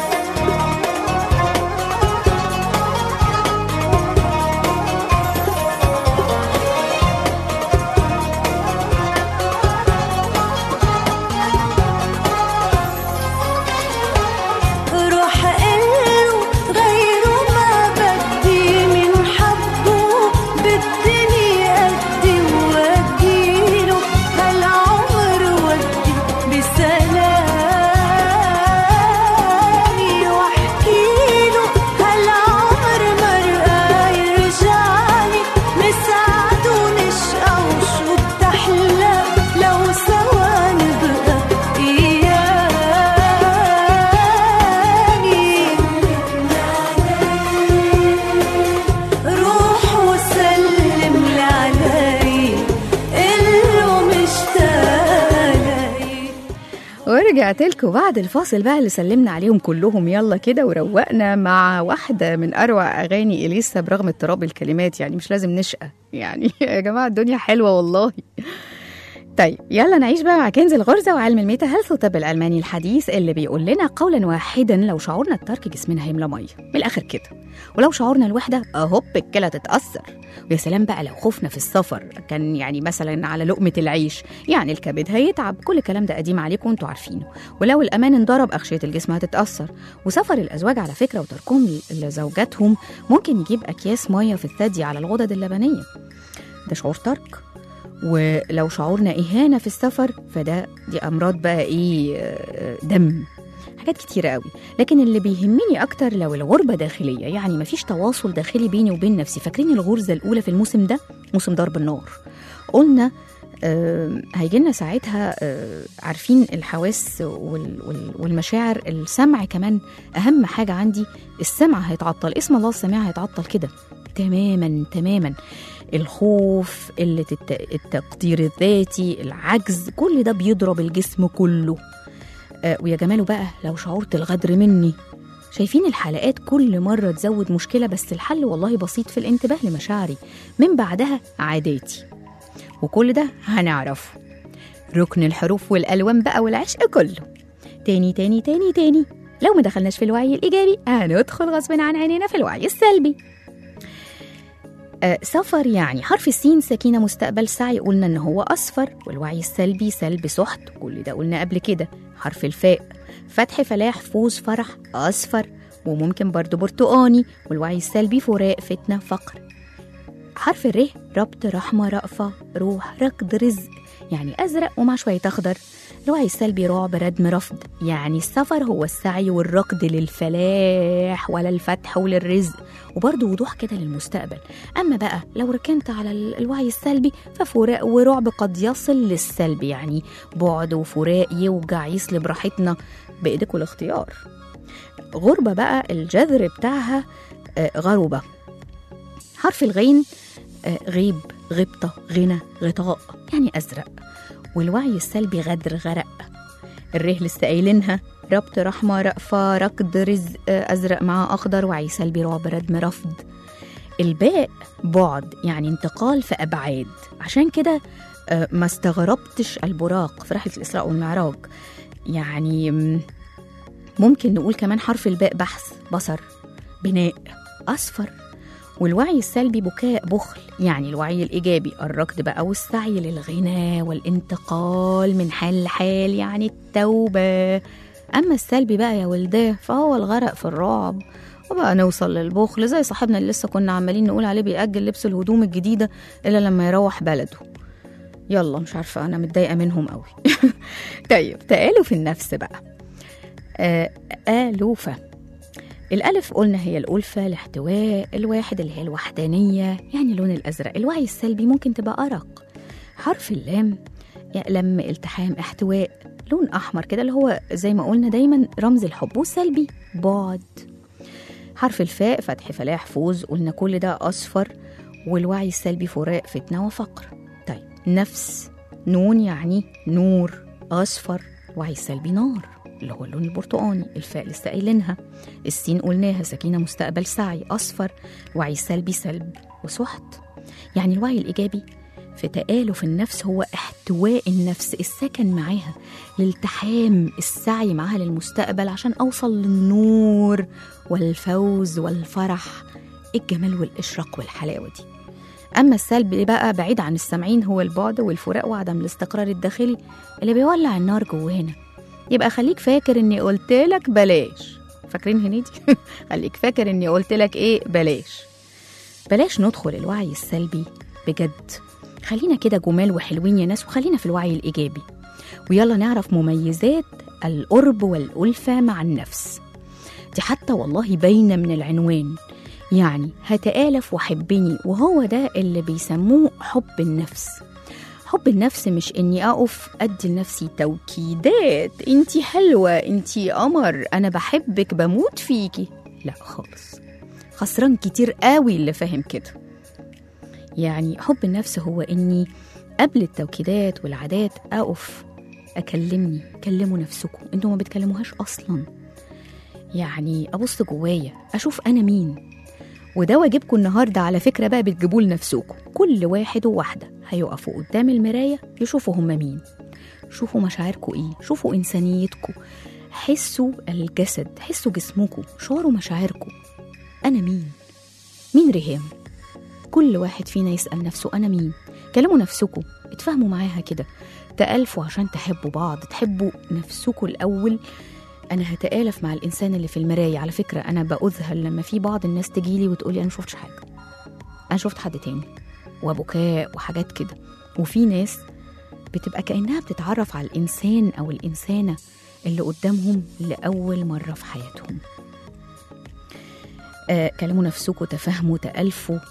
روح قله غيره ما بدي من حبه بدني أدي وأديله هالعمر ودي بسلامي واحكيله هالعمر مرقى يرجعلي نسعد ونشقى وشو بتحلى لو سوا نبقى إياني روح وسلم لي علي قله مشتاق لي ورجعت لكم بعد الفاصل بقى اللي سلمنا عليهم كلهم يلا كده وروقنا مع واحدة من أروع أغاني إليسا برغم اضطراب الكلمات يعني مش لازم نشقى يعني يا جماعة الدنيا حلوة والله طيب يلا نعيش بقى مع كنز الغرزة وعلم الميتا هيلث والطب الألماني الحديث اللي بيقول لنا قولا واحدا لو شعورنا بترك جسمنا هيملى مية من الآخر كده ولو شعورنا الوحدة أهوب الكلى تتأثر ويا سلام بقى لو خوفنا في السفر كان يعني مثلا على لقمة العيش يعني الكبد هيتعب كل الكلام ده قديم عليكم وانتوا عارفينه ولو الأمان انضرب أغشية الجسم هتتأثر وسفر الأزواج على فكرة وتركهم لزوجاتهم ممكن يجيب أكياس مية في الثدي على الغدد اللبنية ده شعور ترك ولو شعورنا إهانة في السفر فده دي أمراض بقى إيه آه، دم حاجات كتيرة قوي لكن اللي بيهمني أكتر لو الغربة داخلية يعني مفيش تواصل داخلي بيني وبين نفسي فاكرين الغرزة الأولى في الموسم ده موسم ضرب النار قلنا آه هيجي لنا ساعتها آه عارفين الحواس وال وال والمشاعر السمع كمان اهم حاجه عندي السمع هيتعطل اسم الله السميع هيتعطل كده تماما تماما الخوف قله الت- التقدير الذاتي العجز كل ده بيضرب الجسم كله آه ويا جماله بقى لو شعرت الغدر مني شايفين الحلقات كل مرة تزود مشكلة بس الحل والله بسيط في الانتباه لمشاعري من بعدها عاداتي وكل ده هنعرفه ركن الحروف والألوان بقى والعشق كله تاني تاني تاني تاني لو ما دخلناش في الوعي الإيجابي هندخل غصب عن عينينا في الوعي السلبي آه سفر يعني حرف السين سكينة مستقبل سعي قلنا إن هو أصفر والوعي السلبي سلب سحت كل ده قلنا قبل كده حرف الفاء فتح فلاح فوز فرح أصفر وممكن برضو برتقاني والوعي السلبي فراق فتنة فقر حرف الر ربط رحمة رأفة روح ركض رزق يعني أزرق ومع شوية أخضر الوعي السلبي رعب ردم رفض يعني السفر هو السعي والركض للفلاح ولا الفتح وللرزق وبرضه وضوح كده للمستقبل أما بقى لو ركنت على ال- الوعي السلبي ففراق ورعب قد يصل للسلب يعني بعد وفراق يوجع يسلب راحتنا بإيديكوا الاختيار غربة بقى الجذر بتاعها آه، غروبة حرف الغين آه، غيب غبطة غنى غطاء يعني أزرق والوعي السلبي غدر غرق الره لسه قايلينها ربط رحمة رأفة ركض رزق آه، أزرق مع أخضر وعي سلبي رعب ردم رفض الباء بعد يعني انتقال في أبعاد عشان كده آه، ما استغربتش البراق في رحلة الإسراء والمعراج يعني مم، ممكن نقول كمان حرف الباء بحث بصر بناء أصفر والوعي السلبي بكاء بخل يعني الوعي الإيجابي الركض بقى والسعي للغنى والانتقال من حال لحال يعني التوبة أما السلبي بقى يا ولداه فهو الغرق في الرعب وبقى نوصل للبخل زي صاحبنا اللي لسه كنا عمالين نقول عليه بيأجل لبس الهدوم الجديدة إلا لما يروح بلده يلا مش عارفة أنا متضايقة منهم قوي طيب تعالوا في النفس بقى آه آلوفة الألف قلنا هي الألفة الاحتواء الواحد اللي هي الوحدانية يعني اللون الأزرق الوعي السلبي ممكن تبقى أرق حرف اللام يألم التحام احتواء لون أحمر كده اللي هو زي ما قلنا دايما رمز الحب والسلبي بعد حرف الفاء فتح فلاح فوز قلنا كل ده أصفر والوعي السلبي فراق فتنة وفقر طيب نفس نون يعني نور أصفر وعي السلبي نار اللي هو اللون البرتقاني الفاء لسه قايلينها السين قلناها سكينة مستقبل سعي أصفر وعي سلبي سلب وسحت يعني الوعي الإيجابي في تآلف النفس هو احتواء النفس السكن معاها الالتحام السعي معاها للمستقبل عشان أوصل للنور والفوز والفرح الجمال والإشراق والحلاوة دي أما السلب بقى بعيد عن السامعين هو البعد والفراق وعدم الاستقرار الداخلي اللي بيولع النار جوانا يبقى خليك فاكر اني قلت لك بلاش فاكرين هنيدي خليك فاكر اني قلت لك ايه بلاش بلاش ندخل الوعي السلبي بجد خلينا كده جمال وحلوين يا ناس وخلينا في الوعي الايجابي ويلا نعرف مميزات القرب والألفة مع النفس دي حتى والله باينة من العنوان يعني هتآلف وحبني وهو ده اللي بيسموه حب النفس حب النفس مش اني اقف ادي لنفسي توكيدات انتي حلوه انتي قمر انا بحبك بموت فيكي لا خالص خسران كتير قوي اللي فاهم كده يعني حب النفس هو اني قبل التوكيدات والعادات اقف اكلمني كلموا نفسكم انتوا ما بتكلموهاش اصلا يعني ابص جوايا اشوف انا مين وده واجبكم النهارده على فكره بقى بتجيبوه لنفسكم كل واحد وواحده هيقفوا قدام المرايه يشوفوا هما مين شوفوا مشاعركم ايه شوفوا انسانيتكم حسوا الجسد حسوا جسمكم شعروا مشاعركم انا مين مين ريهام كل واحد فينا يسال نفسه انا مين كلموا نفسكم اتفاهموا معاها كده تألفوا عشان تحبوا بعض تحبوا نفسكم الأول أنا هتآلف مع الإنسان اللي في المراية على فكرة أنا بأذهل لما في بعض الناس تجيلي وتقولي أنا مشوفتش حاجة أنا شفت حد تاني وبكاء وحاجات كده وفي ناس بتبقى كأنها بتتعرف على الإنسان أو الإنسانة اللي قدامهم لأول مرة في حياتهم آه كلموا نفسكم تفهموا تألفوا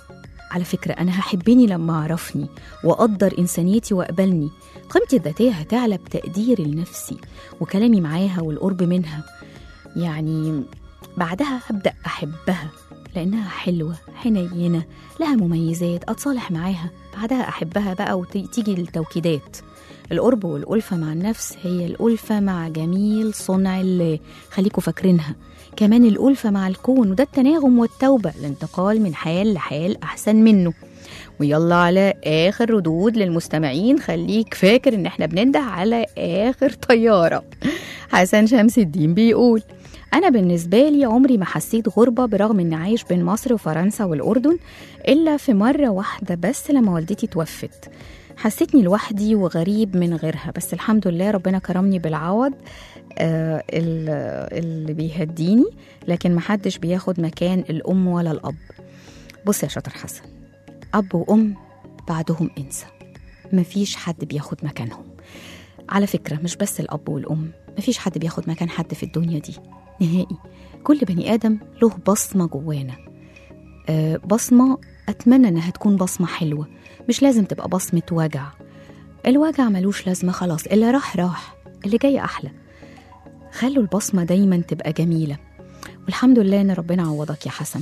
على فكرة أنا هحبني لما أعرفني وأقدر إنسانيتي وأقبلني قيمتي الذاتية هتعلى بتقديري لنفسي وكلامي معاها والقرب منها يعني بعدها هبدأ أحبها لأنها حلوة حنينة لها مميزات أتصالح معاها بعدها أحبها بقى وتيجي التوكيدات القرب والألفة مع النفس هي الألفة مع جميل صنع الله خليكوا فاكرينها كمان الألفة مع الكون وده التناغم والتوبة الانتقال من حال لحال أحسن منه ويلا على آخر ردود للمستمعين خليك فاكر إن إحنا بننده على آخر طيارة حسن شمس الدين بيقول أنا بالنسبة لي عمري ما حسيت غربة برغم إني عايش بين مصر وفرنسا والأردن إلا في مرة واحدة بس لما والدتي توفت حسيتني لوحدي وغريب من غيرها بس الحمد لله ربنا كرمني بالعوض آه ال- اللي بيهديني لكن محدش بياخد مكان الأم ولا الأب بص يا شاطر حسن أب وأم بعدهم انسى مفيش حد بياخد مكانهم على فكرة مش بس الأب والأم مفيش حد بياخد مكان حد في الدنيا دي نهائي كل بني آدم له بصمة جوانا آه بصمة أتمنى إنها تكون بصمة حلوة مش لازم تبقى بصمة وجع الوجع ملوش لازمة خلاص اللي راح راح اللي جاي أحلى خلوا البصمة دايما تبقى جميلة والحمد لله إن ربنا عوضك يا حسن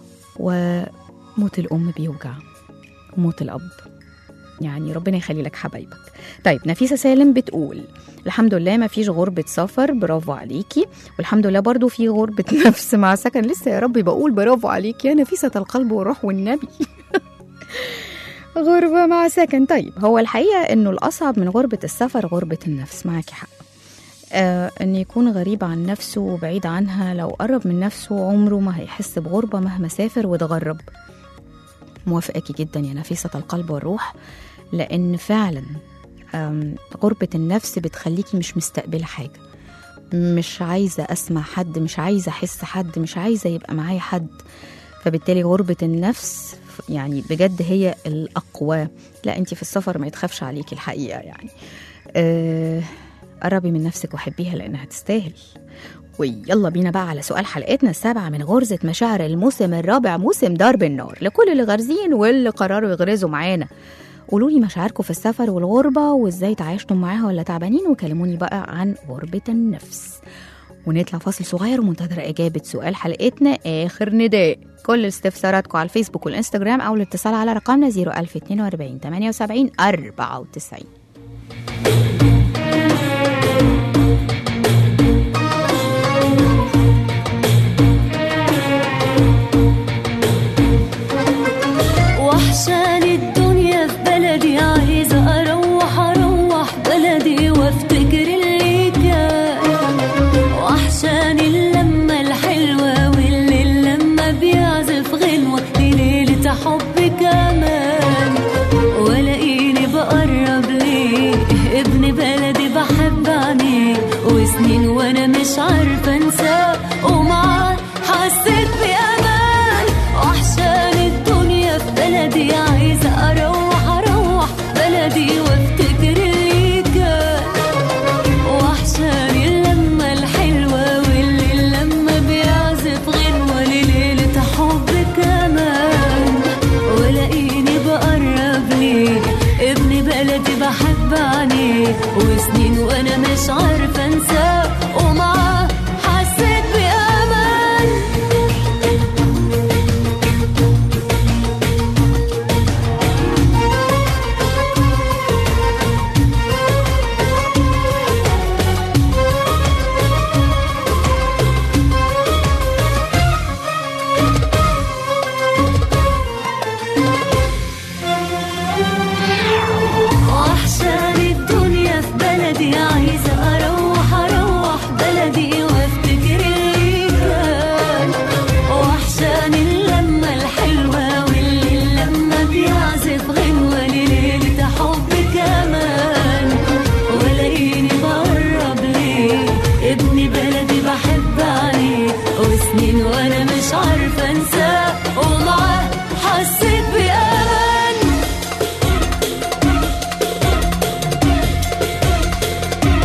وموت الأم بيوجع وموت الأب يعني ربنا يخلي لك حبايبك طيب نفيسة سالم بتقول الحمد لله ما فيش غربة سفر برافو عليكي والحمد لله برضو في غربة نفس مع سكن لسه يا ربي بقول برافو عليكي يا نفيسة القلب والروح والنبي غربة مع سكن طيب هو الحقيقة انه الأصعب من غربة السفر غربة النفس معاكي حق آه ان يكون غريب عن نفسه وبعيد عنها لو قرب من نفسه عمره ما هيحس بغربة مهما سافر واتغرب موافقاكي جدا يا نفيسة القلب والروح لأن فعلا آم، غربة النفس بتخليكي مش مستقبلة حاجة مش عايزة أسمع حد مش عايزة أحس حد مش عايزة يبقى معايا حد فبالتالي غربة النفس يعني بجد هي الأقوى لا أنت في السفر ما يتخافش عليكي الحقيقة يعني أه قربي من نفسك وحبيها لأنها تستاهل ويلا بينا بقى على سؤال حلقتنا السابعة من غرزة مشاعر الموسم الرابع موسم ضرب النار لكل اللي غارزين واللي قرروا يغرزوا معانا قولوا لي مشاعركم في السفر والغربة وازاي تعايشتم معاها ولا تعبانين وكلموني بقى عن غربة النفس ونطلع فاصل صغير ومنتظر إجابة سؤال حلقتنا آخر نداء كل استفساراتكم على الفيسبوك والإنستجرام أو الاتصال على رقمنا 01042 78 94 وحشاني الدنيا في بلدي عايزة أروح أروح بلدي وافتكر اللي كان وحشاني اللمة الحلوة واللي لما بيعزف غنوة لليلة حب كمان ولاقيني بقرب ليه ابن بلدي بحب عينيه وسنين وانا مش عارفة انساه ومعاه حسيت بأمان وحشاني الدنيا في بلدي عايزة أروح أروح بلدي وافتكر اللي كان وحشاني اللمة الحلوة واللي لما بيعزف غنوة لليلة حب كمان ولاقيني بقرب ليه ابن بلدي بحب عينيه وسنين وانا مش عارفة انساه ومعاه حسيت بأمان وحشاني الدنيا في بلدي عايزة أروح أروح بلدي وافتكر اللي كان وحشاني اللمة الحلوة واللي لما بيعزف غنوة لليلة حب كمان ولاقيني بقرب ليه ابن بلدي بحب عليه وسنين وانا مش عارفة انساه ومعاه حسيت بأمان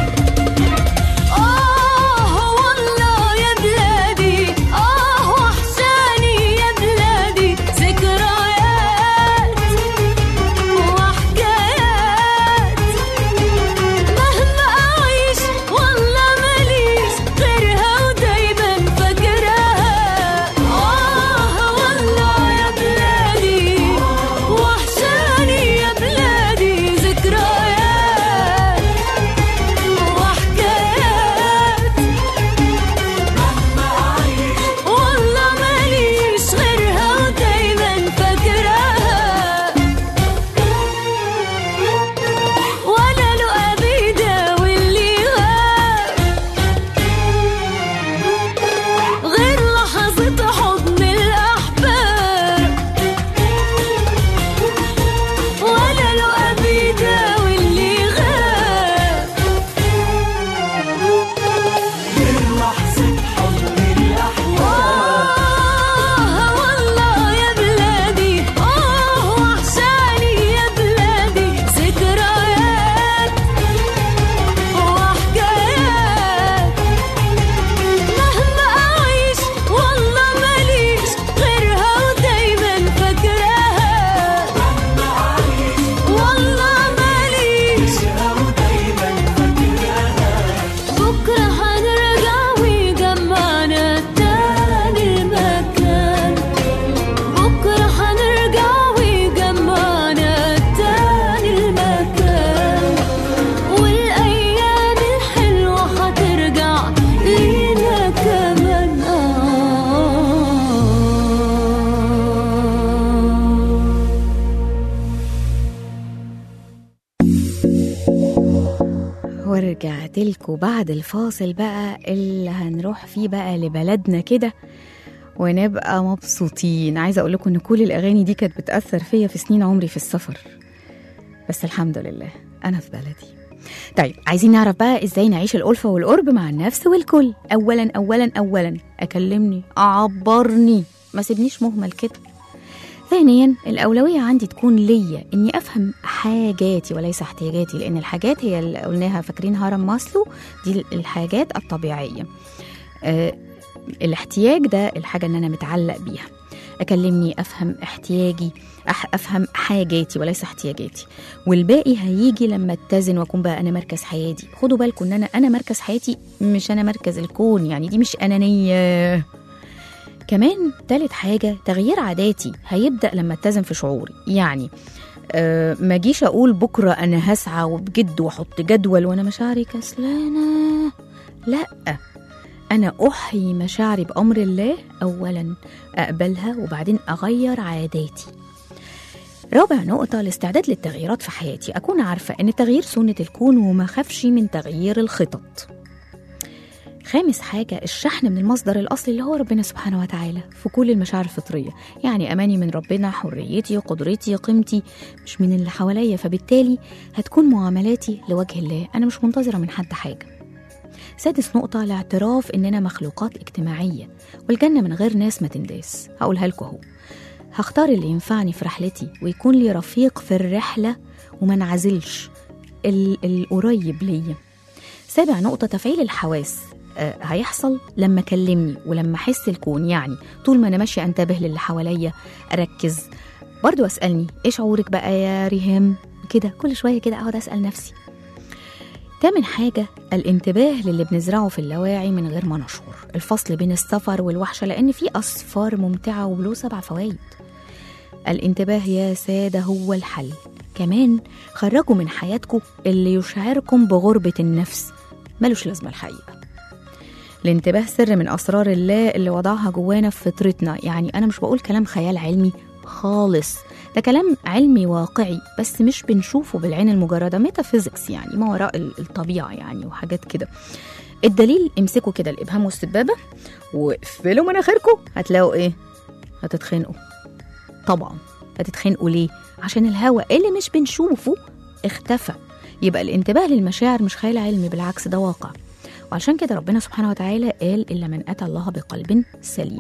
ورجعت لكم بعد الفاصل بقى اللي هنروح فيه بقى لبلدنا كده ونبقى مبسوطين عايزه اقول لكم ان كل الاغاني دي كانت بتاثر فيا في سنين عمري في السفر بس الحمد لله انا في بلدي طيب عايزين نعرف بقى ازاي نعيش الألفة والقرب مع النفس والكل أولا أولا أولا أكلمني أعبرني ما سيبنيش مهمل كده ثانيا الأولوية عندي تكون ليا إني أفهم حاجاتي وليس احتياجاتي لأن الحاجات هي اللي قلناها فاكرين هرم ماسلو دي الحاجات الطبيعية أه الاحتياج ده الحاجة إن أنا متعلق بيها أكلمني أفهم احتياجي أح أفهم حاجاتي وليس احتياجاتي والباقي هيجي لما اتزن واكون بقى انا مركز حياتي خدوا بالكم ان انا انا مركز حياتي مش انا مركز الكون يعني دي مش انانيه كمان تالت حاجه تغيير عاداتي هيبدا لما اتزن في شعوري يعني أه ما جيش اقول بكره انا هسعى وبجد واحط جدول وانا مشاعري كسلانه لا انا احيي مشاعري بامر الله اولا اقبلها وبعدين اغير عاداتي رابع نقطة الاستعداد للتغييرات في حياتي أكون عارفة أن التغيير سنة الكون وما خافش من تغيير الخطط خامس حاجة الشحن من المصدر الأصلي اللي هو ربنا سبحانه وتعالى في كل المشاعر الفطرية يعني أماني من ربنا حريتي قدرتي قيمتي مش من اللي حواليا فبالتالي هتكون معاملاتي لوجه الله أنا مش منتظرة من حد حاجة سادس نقطة الاعتراف إننا مخلوقات اجتماعية والجنة من غير ناس ما تنداس هقولها لكم أهو هختار اللي ينفعني في رحلتي ويكون لي رفيق في الرحلة وما انعزلش ال- القريب ليا سابع نقطة تفعيل الحواس آه هيحصل لما كلمني ولما احس الكون يعني طول ما انا ماشيه انتبه للي حواليا اركز برضو اسالني ايه شعورك بقى يا ريهام كده كل شويه كده اقعد اسال نفسي تامن حاجة الانتباه للي بنزرعه في اللاواعي من غير ما نشعر الفصل بين السفر والوحشة لأن في أسفار ممتعة وله سبع فوائد الانتباه يا سادة هو الحل كمان خرجوا من حياتكم اللي يشعركم بغربة النفس ملوش لازمة الحقيقة الانتباه سر من أسرار الله اللي وضعها جوانا في فطرتنا يعني أنا مش بقول كلام خيال علمي خالص ده كلام علمي واقعي بس مش بنشوفه بالعين المجردة ميتافيزيكس يعني ما وراء ال- الطبيعة يعني وحاجات كده الدليل امسكوا كده الإبهام والسبابة واقفلوا مناخيركم هتلاقوا إيه؟ هتتخنقوا طبعا هتتخنقوا ليه؟ عشان الهواء اللي مش بنشوفه اختفى يبقى الانتباه للمشاعر مش خيال علمي بالعكس ده واقع وعشان كده ربنا سبحانه وتعالى قال إلا من أتى الله بقلب سليم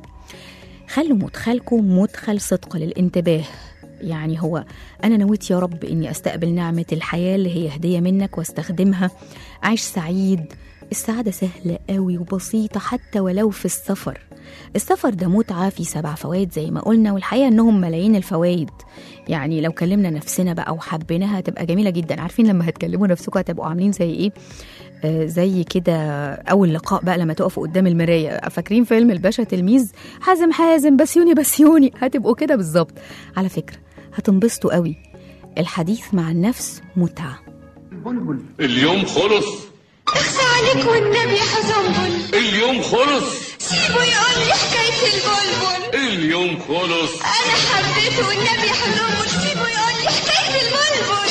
خلوا مدخلكم مدخل صدق للانتباه يعني هو أنا نويت يا رب إني أستقبل نعمة الحياة اللي هي هدية منك واستخدمها أعيش سعيد السعادة سهلة قوي وبسيطة حتى ولو في السفر السفر ده متعة في سبع فوائد زي ما قلنا والحقيقة إنهم ملايين الفوائد يعني لو كلمنا نفسنا بقى وحبيناها هتبقى جميلة جدا عارفين لما هتكلموا نفسكم هتبقوا عاملين زي إيه آه، زي كده اول لقاء بقى لما تقفوا قدام المرايه فاكرين فيلم الباشا تلميذ حازم حازم بسيوني بسيوني هتبقوا كده بالظبط على فكره هتنبسطوا قوي الحديث مع النفس متعه اليوم خلص اخفى عليك والنبي حزنبل اليوم خلص سيبه يقول لي حكاية البلبل اليوم خلص أنا حبيته والنبي حزنبل سيبه يقول لي حكاية البلبل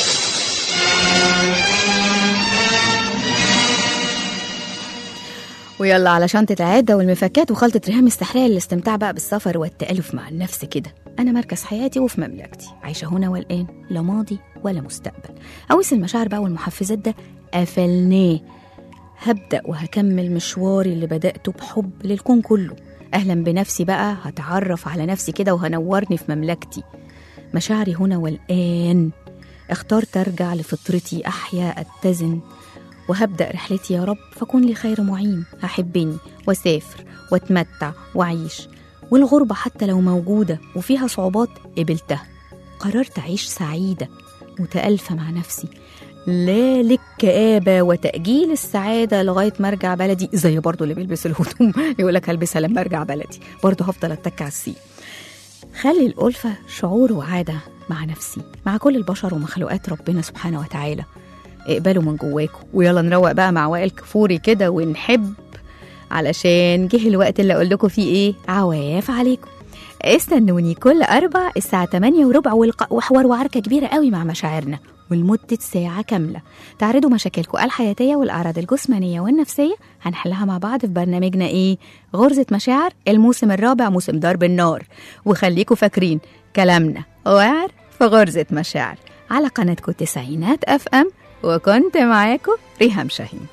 ويلا على شنطة العدة والمفكات وخلطة ريهام السحرية للاستمتاع بقى بالسفر والتألف مع النفس كده أنا مركز حياتي وفي مملكتي عايشة هنا والآن لا ماضي ولا مستقبل أويس المشاعر بقى والمحفزات ده قفلناه هبدأ وهكمل مشواري اللي بدأته بحب للكون كله أهلا بنفسي بقى هتعرف على نفسي كده وهنورني في مملكتي مشاعري هنا والآن اخترت أرجع لفطرتي أحيا أتزن وهبدأ رحلتي يا رب فكون لي خير معين هحبني واسافر واتمتع واعيش والغربة حتى لو موجودة وفيها صعوبات قبلتها قررت أعيش سعيدة متألفة مع نفسي لا للكآبة وتأجيل السعادة لغاية ما أرجع بلدي زي برضو اللي بيلبس الهدوم يقولك هلبسها لما أرجع بلدي برضو هفضل أتك على السي خلي الألفة شعور وعادة مع نفسي مع كل البشر ومخلوقات ربنا سبحانه وتعالى اقبلوا من جواكم ويلا نروق بقى مع وائل كفوري كده ونحب علشان جه الوقت اللي اقول لكم فيه ايه عواف عليكم استنوني كل أربع الساعة 8 وربع والق- وحوار وعركة كبيرة قوي مع مشاعرنا ولمدة ساعة كاملة تعرضوا مشاكلكم الحياتية والأعراض الجسمانية والنفسية هنحلها مع بعض في برنامجنا إيه غرزة مشاعر الموسم الرابع موسم ضرب النار وخليكم فاكرين كلامنا وعر في غرزة مشاعر على قناتكم تسعينات أف أم وكنت معاكم ريهام شاهين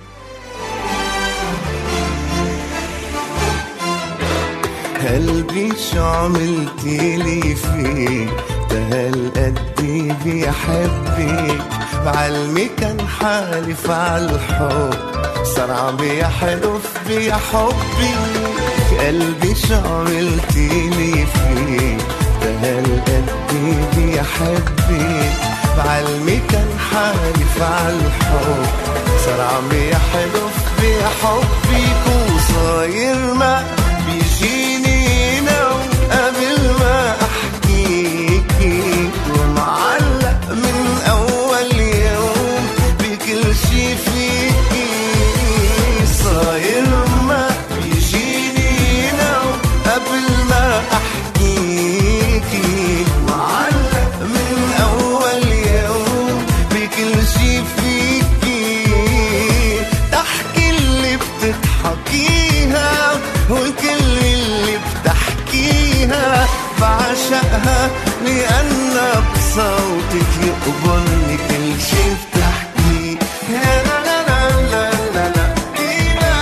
قلبي شو عملتي لي فيك ده هالقد بيحبك بعلمي كان حالف عالحب صار عم يحلف بحبك قلبي شو عملتي لي فيك ده هالقد بيحبك بعلمي كان حالف عالحب صار عم يحلف بحبك وصاير ما بيجيني نوم قبل ما احكيكي ومعلق من اول يوم بكل شي فيكي صاير ما بيجيني نوم قبل ما احكيكي معلق من اول يوم بكل شي فيكي تحكي اللي بتضحكيها والكل اللي بتحكيها بعشقها لأن بصوتك يقبلني كل شي بتحكيه لا لا لا لا لا لا لا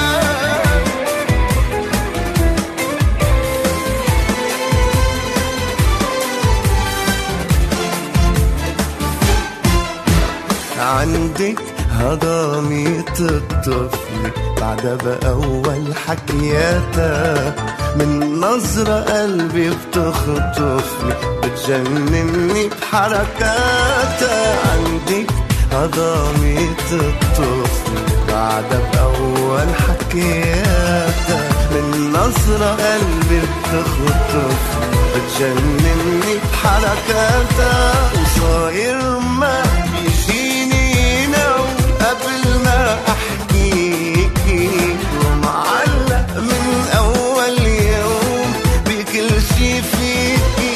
عندك هضامية الطفل بعدها بأول حكياتها من نظرة قلبي بتخطفني بتجنني بحركاتها عندك هضامية الطفل بعدها بأول حكياتها من نظرة قلبي بتخطفني بتجنني بحركاتها وصاير ما بيجيني نوم قبل ما احكيكي ومعلق من اول يوم بكل شي فيكي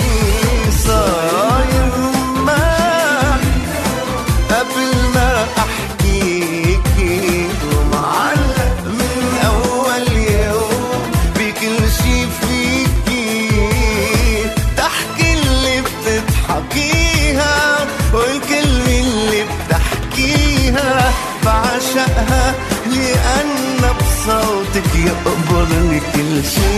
صاير ما قبل ما احكيكي ومعلق من اول يوم بكل شي فيكي تحكي اللي بتضحكيها والكلمة اللي بتحكيها بعشقها لأن بصوتك يقبرني كل شي